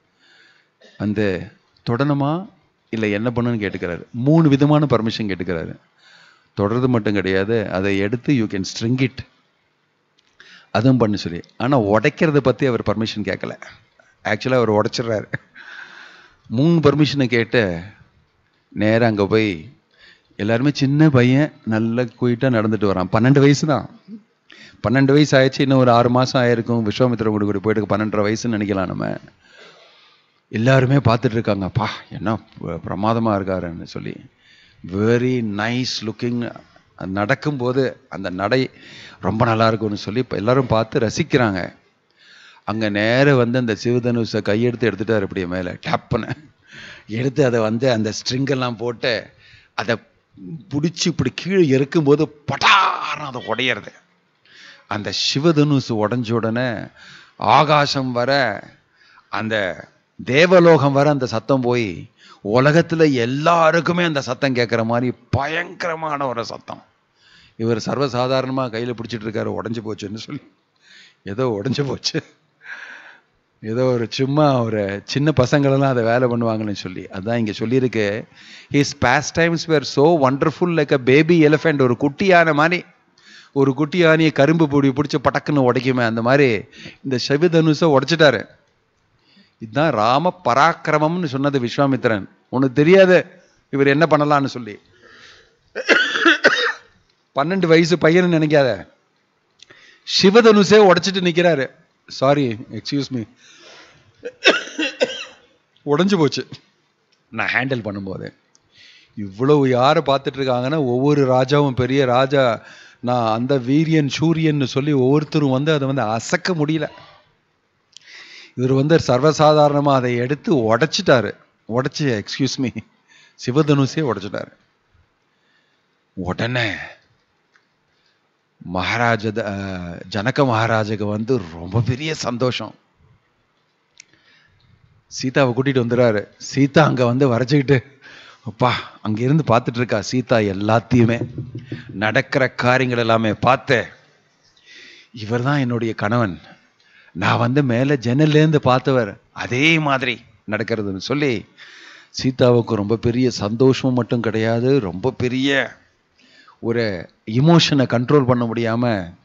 வந்து தொடணுமா இல்லை என்ன பண்ணுன்னு கேட்டுக்கிறாரு மூணு விதமான பர்மிஷன் கேட்டுக்கிறாரு தொடர்றது மட்டும் கிடையாது அதை எடுத்து யூ கேன் ஸ்ட்ரிங் இட் அதுவும் பண்ண சொல்லி ஆனால் உடைக்கிறத பற்றி அவர் பர்மிஷன் கேட்கல ஆக்சுவலாக அவர் உடைச்சிடுறாரு மூணு பர்மிஷனை கேட்டு நேராக அங்கே போய் எல்லாருமே சின்ன பையன் நல்ல குயிட்டாக நடந்துட்டு வரான் பன்னெண்டு வயசு தான் பன்னெண்டு வயசு ஆயிடுச்சு இன்னும் ஒரு ஆறு மாதம் ஆயிருக்கும் விஸ்வாமித்திர கூட கூட போயிட்டு பன்னெண்டரை வயசுன்னு நினைக்கலாம் நம்ம எல்லாருமே பார்த்துட்டு இருக்காங்க பா என்ன ப- பிரமாதமா இருக்காருன்னு சொல்லி வெரி நைஸ் லுக்கிங் நடக்கும்போது அந்த நடை ரொம்ப நல்லா இருக்கும்னு சொல்லி இப்போ எல்லாரும் பார்த்து ரசிக்கிறாங்க அங்கே நேரா வந்து அந்த சிவதனுஷை கையெடுத்து எடுத்துட்டார் இப்படியே மேலே டப்புன்னு எடுத்து அதை வந்து அந்த string எல்லாம் போட்டு அதை பிடிச்சி இப்படி கீழே இறக்கும்போது பட்டாரம் அதை உடையிறது அந்த சிவதனுசு உடைஞ்ச உடனே ஆகாசம் வர அந்த தேவலோகம் வர அந்த சத்தம் போய் உலகத்துல எல்லாருக்குமே அந்த சத்தம் கேட்குற மாதிரி பயங்கரமான ஒரு சத்தம் இவர் சர்வசாதாரணமா கையில பிடிச்சிட்டு இருக்காரு உடைஞ்சு போச்சுன்னு சொல்லி ஏதோ உடைஞ்சு போச்சு ஏதோ ஒரு சும்மா ஒரு சின்ன பசங்களெல்லாம் அதை வேலை பண்ணுவாங்கன்னு சொல்லி அதான் இங்க சொல்லியிருக்கு his pastimes where so wonderful like a baby elephant ஒரு குட்டி யானை மாதிரி ஒரு குட்டி யானையை கரும்பு பொடி பிடிச்சி பட்டக்குன்னு உடைக்குமே அந்த மாதிரி இந்த சிவதனுஷை உடைச்சிட்டாரு இதுதான் ராம பராக்கிரமம்னு சொன்னது விஸ்வாமித்திரன் உனக்கு தெரியாது இவர் என்ன பண்ணலாம்னு சொல்லி பன்னெண்டு வயசு பையன் நினைக்காத சிவதனுஷே உடைச்சிட்டு நிக்கிறாரு சாரி எக்ஸ்கியூஸ் மீ உடைஞ்சு போச்சு நான் ஹேண்டில் பண்ணும்போது இவ்வளவு யாரை பார்த்துட்டு இருக்காங்கன்னா ஒவ்வொரு ராஜாவும் பெரிய ராஜா நான் அந்த வீரியன் சூரியன் சொல்லி ஒவ்வொருத்தரும் வந்து அதை வந்து அசக்க முடியல இவர் வந்து சர்வசாதாரணமா அதை எடுத்து உடைச்சிட்டாரு உடைச்சு எக்ஸ்கியூஸ் மீ சிவதனுஷே உடைச்சிட்டாரு உடனே மகாராஜ அஹ், ஜனக மகாராஜுக்கு வந்து ரொம்ப பெரிய சந்தோஷம் சீதாவை கூட்டிட்டு வந்துடுறாரு சீதா அங்க வந்து வரைச்சுக்கிட்டு அப்பா அங்க இருந்து பார்த்துட்டு இருக்கா சீதா எல்லாத்தையுமே நடக்கிற காரியங்கள் எல்லாமே பார்த்து இவர்தான் என்னுடைய கணவன் நான் வந்து மேலே ஜன்னல்லேருந்து பார்த்தவர் அதே மாதிரி நடக்கிறதுன்னு சொல்லி சீதாவுக்கு ரொம்ப பெரிய சந்தோஷமும் மட்டும் கிடையாது ரொம்ப பெரிய ஒரு இமோஷனை கண்ட்ரோல் பண்ண முடியாம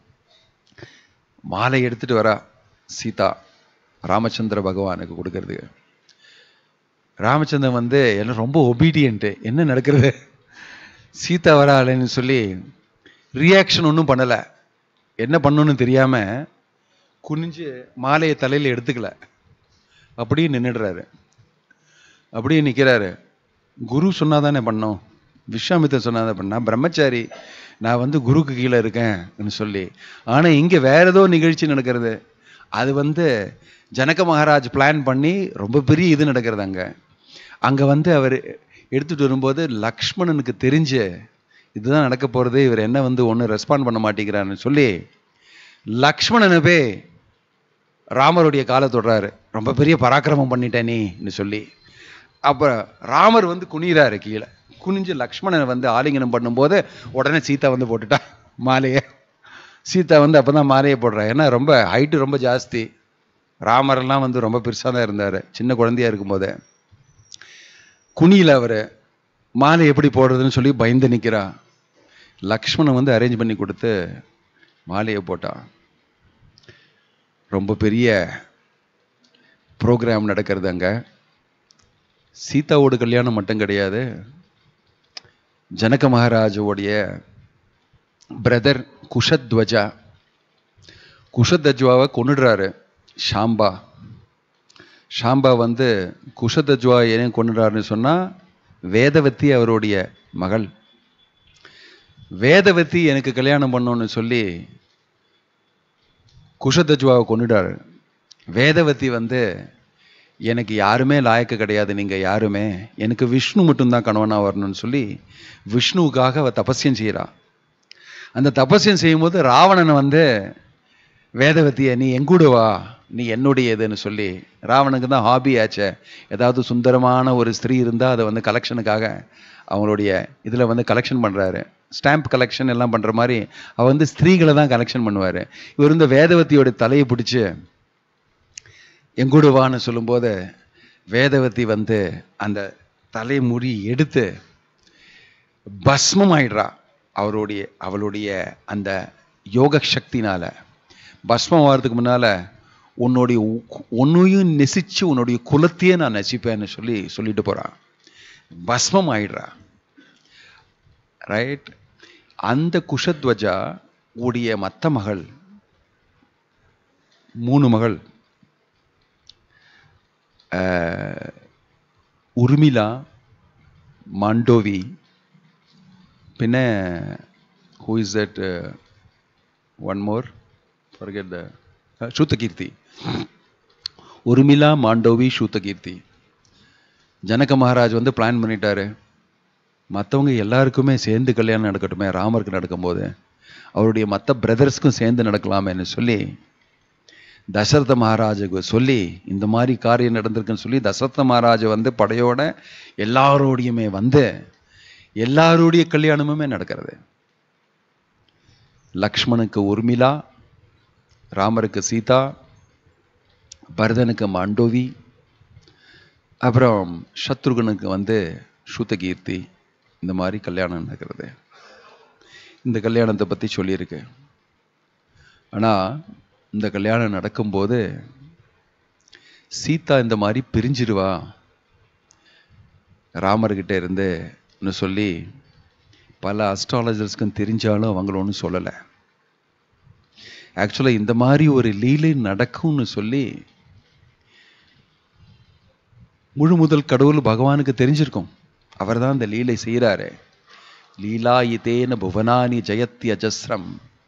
மாலை எடுத்துட்டு வரா சீதா ராமச்சந்திர பகவானுக்கு கொடுக்கறதுக்கு ராமச்சந்திரன் வந்து எல்லாம் ரொம்ப ஒபீடியன்ட்டு என்ன நடக்கிறது சீதா வராளேன்னு சொல்லி ரியாக்ஷன் ஒன்றும் பண்ணலை என்ன பண்ணணும்னு தெரியாம குனிஞ்சு மாலையை தலையில எடுத்துக்கல அப்படியே நின்னுடுறாரு அப்படியே நிக்கிறாரு குரு சொன்னாதானே பண்ணோம் விஸ்வாமித்தர் சொன்னாதான் பண்ணா பிரம்மச்சாரி நான் வந்து குருக்கு கீழே இருக்கேன்னு சொல்லி ஆனா இங்க வேற ஏதோ நிகழ்ச்சி நடக்கிறது அது வந்து ஜனக மகாராஜ் பிளான் பண்ணி ரொம்ப பெரிய இது நடக்கிறது அங்க அங்க வந்து அவர் எடுத்துட்டு வரும்போது லக்ஷ்மணனுக்கு தெரிஞ்ச இதுதான் நடக்க போறது இவர் என்ன வந்து ஒன்றும் ரெஸ்பாண்ட் பண்ண மாட்டேங்கிறாருன்னு சொல்லி லக்ஷ்மணனவே ராமருடைய காலை தொடுறாரு ரொம்ப பெரிய பராக்கிரமம் பண்ணிட்டே நீன்னு சொல்லி அப்புறம் ராமர் வந்து குனிகிறாரு கீழே குனிஞ்சு லக்ஷ்மணனை வந்து ஆலிங்கனம் பண்ணும்போது உடனே சீதா வந்து போட்டுட்டா மாலையை சீதா வந்து அப்போ தான் மாலையை போடுறா ஏன்னா ரொம்ப ஹைட்டு ரொம்ப ஜாஸ்தி ராமரெல்லாம் வந்து ரொம்ப பெருசாக தான் இருந்தார் சின்ன குழந்தையா இருக்கும்போதே குனியில் அவர் மாலை எப்படி போடுறதுன்னு சொல்லி பயந்து நிற்கிறா லக்ஷ்மணன் வந்து அரேஞ்ச் பண்ணி கொடுத்து மாலையை போட்டான் ரொம்ப பெரிய ப்ரோக்ராம் நடக்கிறது அங்க சீதாவோட கல்யாணம் மட்டும் கிடையாது ஜனக மகாராஜோடைய பிரதர் குஷத்வஜா குஷத்வஜாவை கொன்னுடுறாரு ஷாம்பா ஷாம்பா வந்து குஷத்வஜா ஏன் கொன்னுடுறாருன்னு சொன்னா வேதவதி அவருடைய மகள் வேதவதி எனக்கு கல்யாணம் பண்ணணும்னு சொல்லி குஷத்வஜாவை கொன்னுடாரு வேதவதி வந்து எனக்கு யாருமே லாயக்கு கிடையாது நீங்க யாருமே எனக்கு விஷ்ணு மட்டும்தான் கணவனா வரணும்னு சொல்லி விஷ்ணுவுக்காக அவ தபஸ்யம் செய்கிறா அந்த தபஸ்யம் செய்யும்போது ராவணன் வந்து வேதவதியை நீ எங்கூட வா நீ என்னுடையதுன்னு சொல்லி ராவனுக்கு தான் ஹாபி ஆச்சே ஏதாவது சுந்தரமான ஒரு ஸ்திரீ இருந்தால் அதை வந்து கலெக்ஷனுக்காக அவங்களுடைய இதில் வந்து கலெக்ஷன் பண்ணுறாரு ஸ்டாம்ப் கலெக்ஷன் எல்லாம் பண்ணுற மாதிரி அவர் வந்து ஸ்திரீகளை தான் கலெக்ஷன் பண்ணுவார் இவர் இந்த வேதவதியோட தலையை பிடிச்சி எங்கூட வான்னு சொல்லும்போது வேதவதி வந்து அந்த தலைமுடி எடுத்து பஸ்மம் ஆயிடுறா அவருடைய அவளுடைய அந்த யோக சக்தினால பஸ்மம் ஆகிறதுக்கு முன்னால உன்னுடைய உ- உன்னையும் நெசிச்சு உன்னுடைய குலத்தையே நான் நசிப்பேன்னு சொல்லி சொல்லிட்டு போறான் பஸ்மம் ஆயிடுறா ரைட் அந்த குஷத்வஜா உடைய மத்த மகள் மூணு மகள் அஹ், உர்மிளா மாண்டோவி പിന്നെ who is that one more forget the Shrutakirti Urmila Mandavi Shrutakirti Janaka Maharaj வந்து பிளான் பண்ணிட்டாரு மற்றவங்க எல்லாருக்குமே சேர்ந்து கல்யாணம் நடக்கட்டுமே ராமருக்கு நடக்கும்போது அவருடைய மற்ற பிரதர்ஸ்க்கும் சேர்ந்து நடக்கலாமேன்னு சொல்லி தசரத மகாராஜுக்கு சொல்லி இந்த மாதிரி காரியம் நடந்திருக்குன்னு சொல்லி தசரத மகாராஜ் வந்து படையோட எல்லாரோடையுமே வந்து எல்லாருடைய கல்யாணமுமே நடக்கிறது லக்ஷ்மணுக்கு உர்மிளா ராமருக்கு சீதா பரதனுக்கு மாண்டோவி அப்புறம் சத்ருகனுக்கு வந்து சூத்தகீர்த்தி இந்த மாதிரி கல்யாணம் நடக்கிறது இந்த கல்யாணத்தை பற்றி சொல்லியிருக்கு ஆனால் இந்த கல்யாணம் நடக்கும்போது சீதா இந்த மாதிரி பிரிஞ்சிருவா ராமர்கிட்ட இருந்து ன்னு சொல்லி பல அஸ்ட்ராலஜர்ஸ்க்கும் தெரிஞ்சாலும் அவங்கள ஒன்றும் சொல்லலை ஆக்சுவலாக இந்த மாதிரி ஒரு லீலை நடக்கும்னு சொல்லி முழு முதல் கடவுள் பகவானுக்கு தெரிஞ்சிருக்கும் அவர்தான் இந்த லீலை செய்கிறாரு லீலா இதேன புவனானி ஜெயத்தி அஜஸ்ரம்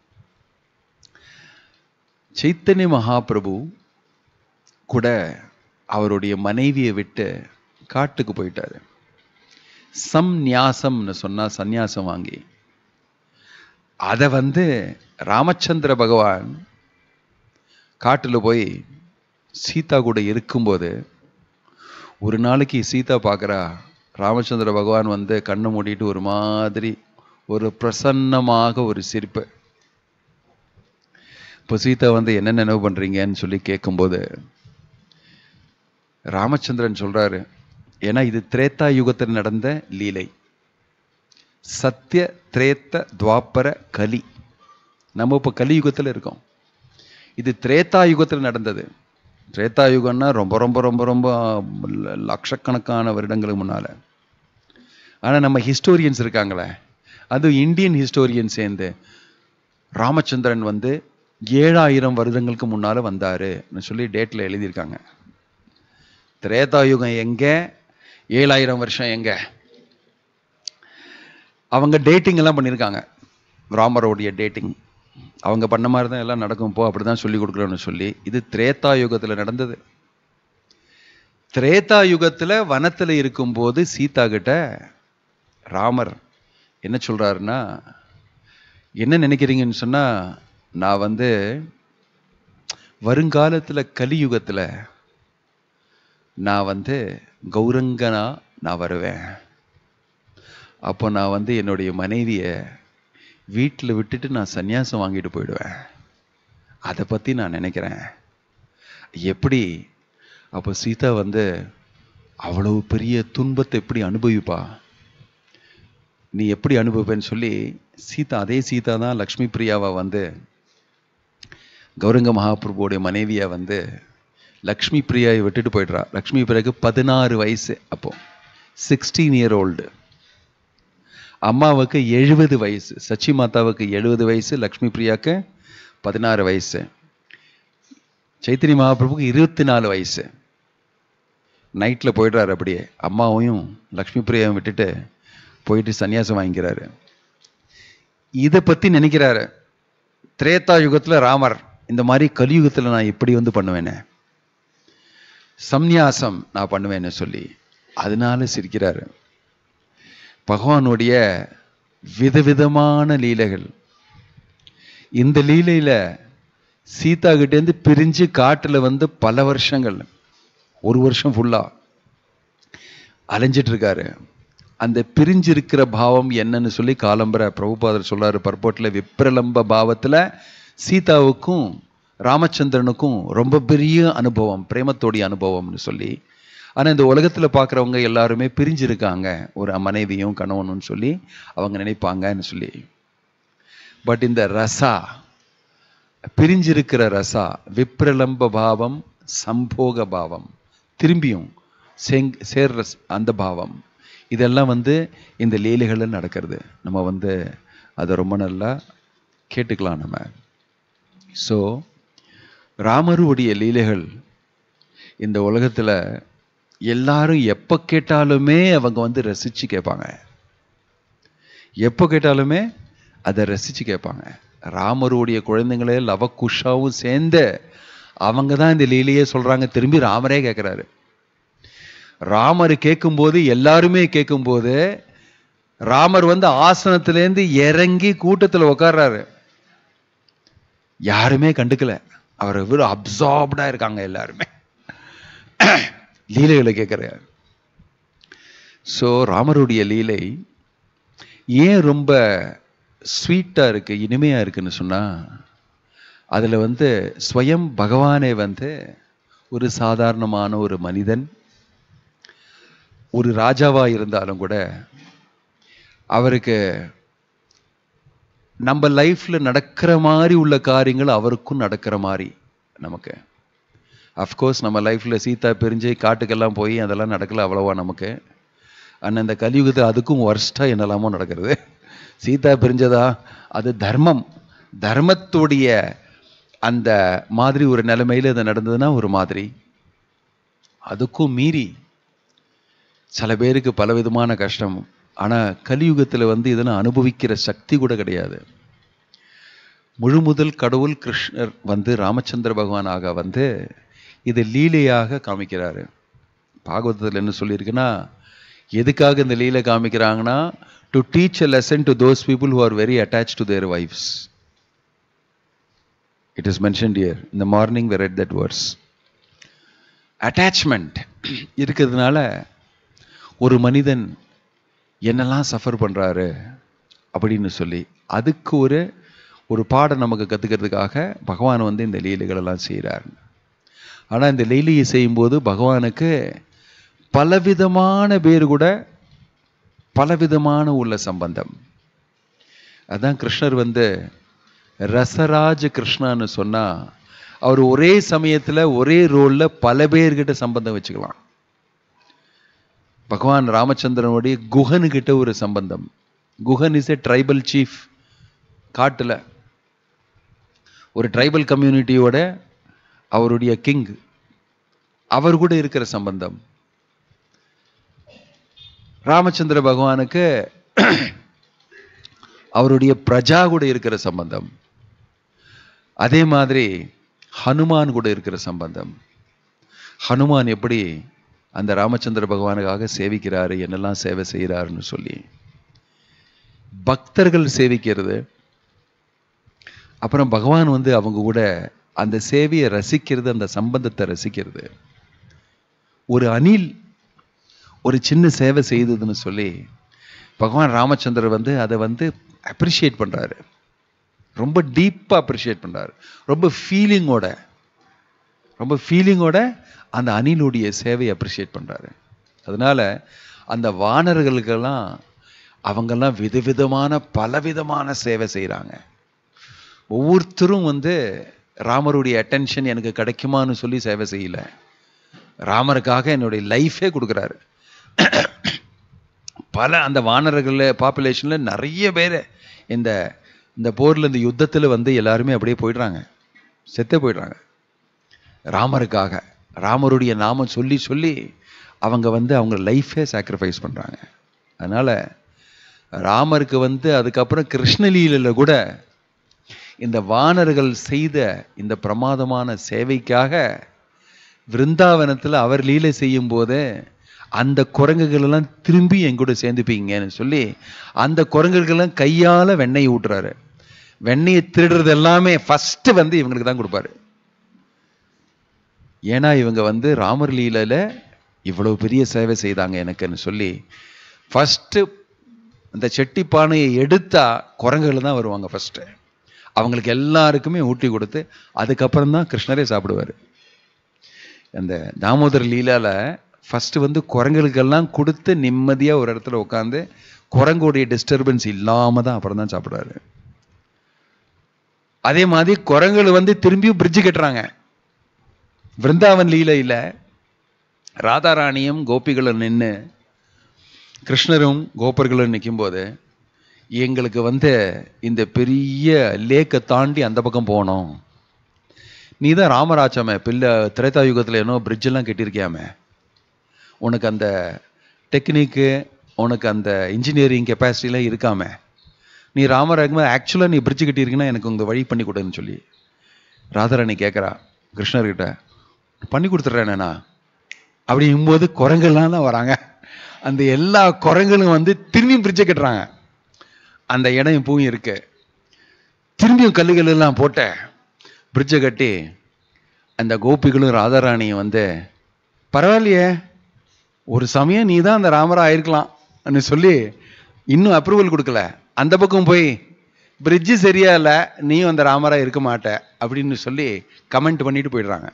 சைத்தன்ய மகாபிரபு கூட அவருடைய மனைவியை விட்டு காட்டுக்கு போயிட்டாரு சம்நியாசம்னு சொன்னா சந்நியாசம் வாங்கி அதை வந்து ராமச்சந்திர பகவான் காட்டுல போய் சீதா கூட இருக்கும்போது ஒரு நாளைக்கு சீதா பார்க்குறா ராமச்சந்திர பகவான் வந்து கண்ணை மூடிட்டு ஒரு மாதிரி ஒரு பிரசன்னமாக ஒரு சிரிப்பு இப்போ சீதா வந்து என்ன நினைவு பண்றீங்கன்னு சொல்லி கேட்கும்போது ராமச்சந்திரன் சொல்றாரு ஏன்னா இது திரேத்தா யுகத்தில் நடந்த லீலை சத்திய திரேத்த துவாபர கலி நம்ம இப்போ கலியுகத்தில் இருக்கோம் இது திரேத்தா யுகத்தில் நடந்தது திரேத்தா யுகம்னா ரொம்ப ரொம்ப ரொம்ப ரொம்ப ல- லட்சக்கணக்கான வருடங்களுக்கு முன்னால ஆனா நம்ம ஹிஸ்டோரியன்ஸ் இருக்காங்களே அது இந்தியன் ஹிஸ்டோரியன் சேர்ந்து ராமச்சந்திரன் வந்து ஏழாயிரம் வருடங்களுக்கு முன்னால வந்தாருன்னு சொல்லி டேட்ல எழுதியிருக்காங்க திரேதா யுகம் எங்க ஏழாயிரம் வருஷம் எங்க அவங்க டேட்டிங் எல்லாம் பண்ணியிருக்காங்க ராமரோடைய டேட்டிங் அவங்க பண்ண மாதிரி தான் எல்லாம் நடக்கும் போ அப்படிதான் சொல்லி கொடுக்குறோன்னு சொல்லி இது திரேதா யுகத்துல நடந்தது திரேதா யுகத்துல வனத்துல இருக்கும்போது சீதா கிட்ட ராமர் என்ன சொல்றாருன்னா என்ன நினைக்கிறீங்கன்னு சொன்னா நான் வந்து வருங்காலத்துல கலியுகத்துல நான் வந்து கௌரங்கனா நான் வருவேன் அப்போ நான் வந்து என்னுடைய மனைவியை வீட்டில் விட்டுட்டு நான் சந்நியாசம் வாங்கிட்டு போயிடுவேன் அதை பற்றி நான் நினைக்கிறேன் எப்படி அப்போ சீதா வந்து அவ்வளவு பெரிய துன்பத்தை எப்படி அனுபவிப்பா நீ எப்படி அனுபவிப்பேன்னு சொல்லி சீதா அதே சீதா தான் லக்ஷ்மி பிரியாவை வந்து கௌரங்க மகாபிரபுவோடைய மனைவியை வந்து லக்ஷ்மி பிரியாவை விட்டுட்டு போயிடுறா லக்ஷ்மி பிரியாக்கு பதினாறு வயசு அப்போ சிக்ஸ்டீன் இயர் ஓல்டு அம்மாவுக்கு எழுபது வயசு சச்சி மாதாவுக்கு எழுபது வயசு லக்ஷ்மி பிரியாக்கு பதினாறு வயசு சைத்தன்ய மகாபிரபுக்கு இருபத்தி நாலு வயசு நைட்டில் போயிடுறாரு அப்படியே அம்மாவையும் லக்ஷ்மி பிரியாவையும் விட்டுட்டு போயிட்டு சன்னியாசம் வாங்கிக்கிறாரு இதை பற்றி நினைக்கிறாரு திரேதா யுகத்தில் ராமர் இந்த மாதிரி கலியுகத்தில் நான் எப்படி வந்து பண்ணுவேனே சந்நியாசம் நான் பண்ணுவேன்னு சொல்லி அதனால சிரிக்கிறாரு பகவானுடைய விதவிதமான லீலைகள் இந்த லீலையில சீதா கிட்டேருந்து பிரிஞ்சு காட்டுல வந்து பல வருஷங்கள் ஒரு வருஷம் ஃபுல்லா அலைஞ்சிட்டு இருக்காரு அந்த பிரிஞ்சிருக்கிற பாவம் என்னன்னு சொல்லி காலம்பர பிரபுபாதர் சொல்றாரு பர்போட்ல விப்ரலம்ப பாவத்துல சீதாவுக்கும் ராமச்சந்திரனுக்கும் ரொம்ப பெரிய அனுபவம் பிரேமத்தோடைய அனுபவம்னு சொல்லி ஆனா இந்த உலகத்துல பார்க்குறவங்க எல்லாருமே பிரிஞ்சிருக்காங்க ஒரு மனைவியும் கணவனும் சொல்லி அவங்க நினைப்பாங்கன்னு சொல்லி பட் இந்த ரசா பிரிஞ்சிருக்கிற ரசா விப்ரலம்ப பாவம் சம்போக பாவம் திரும்பியும் செங் சேர்ற ஸ்- அந்த பாவம் இதெல்லாம் வந்து இந்த லீலைகளில் நடக்கிறது நம்ம வந்து அதை ரொம்ப நல்லா கேட்டுக்கலாம் நம்ம ஸோ ராமருடைய லீலைகள் இந்த உலகத்துல எல்லாரும் எப்போ கேட்டாலுமே அவங்க வந்து ரசிச்சு கேட்பாங்க எப்போ கேட்டாலுமே அதை ரசிச்சு கேட்பாங்க ராமருடைய குழந்தைங்களே லவகுஷாவும் சேர்ந்து அவங்க தான் இந்த லீலையே சொல்றாங்க திரும்பி ராமரே கேட்குறாரு ராமர் கேட்கும்போது எல்லாருமே கேட்கும்போது ராமர் வந்து ஆசனத்திலேருந்து இறங்கி கூட்டத்துல உட்கார்றாரு யாருமே கண்டுக்கல அவர் வெறும் அப்சார்ப்டா இருக்காங்க எல்லாருமே லீலைகளை கேட்கிறார் ஸோ ராமருடைய லீலை ஏன் ரொம்ப ஸ்வீட்டா இருக்கு இனிமையா இருக்குன்னு சொன்னா அதுல வந்து ஸ்வயம் பகவானே வந்து ஒரு சாதாரணமான ஒரு மனிதன் ஒரு ராஜாவா இருந்தாலும் கூட அவருக்கு நம்ம லைஃப்ல நடக்கிற மாதிரி உள்ள காரியங்கள் அவருக்கும் நடக்கிற மாதிரி நமக்கு அஃப்கோர்ஸ் நம்ம லைஃப்ல சீதா பிரிஞ்சு காட்டுக்கெல்லாம் போய் அதெல்லாம் நடக்கல அவ்வளவா நமக்கு ஆனால் இந்த கலியுகத்தில் அதுக்கும் ஒர்ஸ்டா என்னெல்லாமோ நடக்கிறது சீதா பிரிஞ்சதா அது தர்மம் தர்மத்துடைய அந்த மாதிரி ஒரு நிலைமையில இது நடந்ததுன்னா ஒரு மாதிரி அதுக்கும் மீறி சில பேருக்கு பலவிதமான கஷ்டம் ஆனா கலியுகத்துல வந்து இதெல்லாம் அனுபவிக்கிற சக்தி கூட கிடையாது முழு முதல் கடவுள் கிருஷ்ணர் வந்து ராமச்சந்திர பகவானாக வந்து இது லீலையாக காமிக்கிறாரு பாகவதத்தில் என்ன சொல்லியிருக்குன்னா எதுக்காக இந்த லீலை காமிக்கிறாங்கன்னா to teach a lesson to those people who are very attached to their wives it is mentioned here இந்த morning we read that verse attachment இருக்கிறதுனால ஒரு மனிதன் என்னெல்லாம் சஃபர் பண்றாரு அப்படின்னு சொல்லி அதுக்கு ஒரு ஒரு பாடம் நமக்கு கத்துக்கிறதுக்காக பகவான் வந்து இந்த லீலைகள் எல்லாம் செய்கிறார் ஆனா இந்த லீலையை செய்யும்போது பகவானுக்கு பலவிதமான பேர் கூட பலவிதமான உள்ள சம்பந்தம் அதான் கிருஷ்ணர் வந்து ரசராஜ கிருஷ்ணான்னு சொன்னா அவர் ஒரே சமயத்துல ஒரே ரோல்ல பல பேர்கிட்ட சம்பந்தம் வச்சுக்கலாம் பகவான் ராமச்சந்திரனுடைய குஹனுக்கிட்ட ஒரு சம்பந்தம் Guhan is a tribal chief காட்டுல ஒரு ட்ரைபல் கம்யூனிட்டியோட அவருடைய கிங் அவர் கூட இருக்கிற சம்பந்தம் ராமச்சந்திர பகவானுக்கு அவருடைய பிரஜா கூட இருக்கிற சம்பந்தம் அதே மாதிரி ஹனுமான் கூட இருக்கிற சம்பந்தம் ஹனுமான் எப்படி அந்த ராமச்சந்திர பகவானுக்காக சேவிக்கிறாரு என்னெல்லாம் சேவை செய்கிறாருன்னு சொல்லி பக்தர்கள் சேவிக்கிறது அப்புறம் பகவான் வந்து அவங்க கூட அந்த சேவையை ரசிக்கிறது அந்த சம்பந்தத்தை ரசிக்கிறது ஒரு அணில் ஒரு சின்ன சேவை செய்ததுன்னு சொல்லி பகவான் ராமச்சந்திரர் வந்து அதை வந்து அப்ரிஷியேட் பண்றாரு ரொம்ப டீப்பாக அப்ரிஷியேட் பண்றாரு ரொம்ப ஃபீலிங்கோட ரொம்ப ஃபீலிங்கோட அந்த அணிலுடைய சேவையை அப்ரிஷியேட் பண்றாரு அதனால அந்த வானர்களுக்கெல்லாம் அவங்கெல்லாம் விதவிதமான பலவிதமான சேவை செய்கிறாங்க ஒவ்வொருத்தரும் வந்து ராமருடைய அட்டென்ஷன் எனக்கு கிடைக்குமான்னு சொல்லி சேவை செய்யல ராமருக்காக என்னுடைய லைஃபே கொடுக்குறாரு பல அந்த வானர்கள் பாப்புலேஷனில் நிறைய பேர் இந்த இந்த போரில் இந்த யுத்தத்தில் வந்து எல்லாருமே அப்படியே போயிடுறாங்க செத்தே போயிடுறாங்க ராமருக்காக ராமருடைய நாமம் சொல்லி சொல்லி அவங்க வந்து அவங்க லைஃபே சாக்ரிஃபைஸ் பண்ணுறாங்க அதனால் ராமருக்கு வந்து அதுக்கப்புறம் கிருஷ்ணலீலையில் கூட இந்த வானர்கள் செய்த இந்த பிரமாதமான சேவைக்காக விருந்தாவனத்தில் அவர் லீலை செய்யும் போது அந்த குரங்குகள் எல்லாம் திரும்பி என் கூட சேர்ந்துப்பீங்கன்னு சொல்லி அந்த குரங்குகள்லாம் கையால வெண்ணெய் ஊட்டுறாரு வெண்ணெயை திருடுறது எல்லாமே ஃபர்ஸ்ட் வந்து இவங்களுக்கு தான் கொடுப்பாரு ஏன்னா இவங்க வந்து ராமர் லீலையில இவ்வளவு பெரிய சேவை செய்தாங்க எனக்குன்னு சொல்லி ஃபர்ஸ்ட் அந்த செட்டி பானையை எடுத்தா குரங்குகள் தான் வருவாங்க ஃபர்ஸ்ட் அவங்களுக்கு எல்லாருக்குமே ஊட்டி கொடுத்து அதுக்கப்புறம் தான் கிருஷ்ணரே சாப்பிடுவார் அந்த தாமோதர் லீலால ஃபர்ஸ்ட் வந்து குரங்குகளுக்கெல்லாம் கொடுத்து நிம்மதியாக ஒரு இடத்துல உட்காந்து குரங்குடைய டிஸ்டர்பன்ஸ் இல்லாமல் தான் அப்புறம் தான் சாப்பிடுவாரு அதே மாதிரி குரங்குகள் வந்து திரும்பியும் பிரிட்ஜு கட்டுறாங்க விருந்தாவன் லீலையில் ராதாராணியும் கோபிகளும் நின்று கிருஷ்ணரும் கோபர்களும் நிற்கும்போது எங்களுக்கு வந்து இந்த பெரிய லேக்கை தாண்டி அந்த பக்கம் போகணும் நீ தான் ராமராஜாமே பிள்ளை திரேதா யுகத்தில் என்ன bridge எல்லாம் கட்டியிருக்கியாமே உனக்கு அந்த டெக்னிக்கு உனக்கு அந்த இன்ஜினியரிங் கெப்பாசிட்டிலாம் இருக்காமே நீ ராமராஜ்மா ஆக்சுவலாக நீ பிரிட்ஜ் கட்டியிருக்கீங்கன்னா எனக்கு உங்கள் வழி பண்ணி கொடுன்னு சொல்லி ராதாராணி கேட்குறா கிருஷ்ணர்கிட்ட பண்ணி கொடுத்துட்றேனேண்ணா அப்படிங்கும்போது குரங்கெல்லாம் தான் வராங்க அந்த எல்லா குரங்களும் வந்து திரும்பியும் பிரிட்ஜை கட்டுறாங்க அந்த இடம் இப்பவும் இருக்கு திரும்பியும் கல்லுகள் எல்லாம் போட்ட பிரிட்ஜை கட்டி அந்த கோபிகளும் ராதாராணியும் வந்து பரவாயில்லையே ஒரு சமயம் நீ தான் அந்த ராமரா ஆயிருக்கலாம்னு சொல்லி இன்னும் அப்ரூவல் கொடுக்கல அந்த பக்கம் போய் பிரிட்ஜு சரியா இல்லை நீயும் அந்த ராமரா இருக்க மாட்ட அப்படின்னு சொல்லி கமெண்ட் பண்ணிட்டு போயிடுறாங்க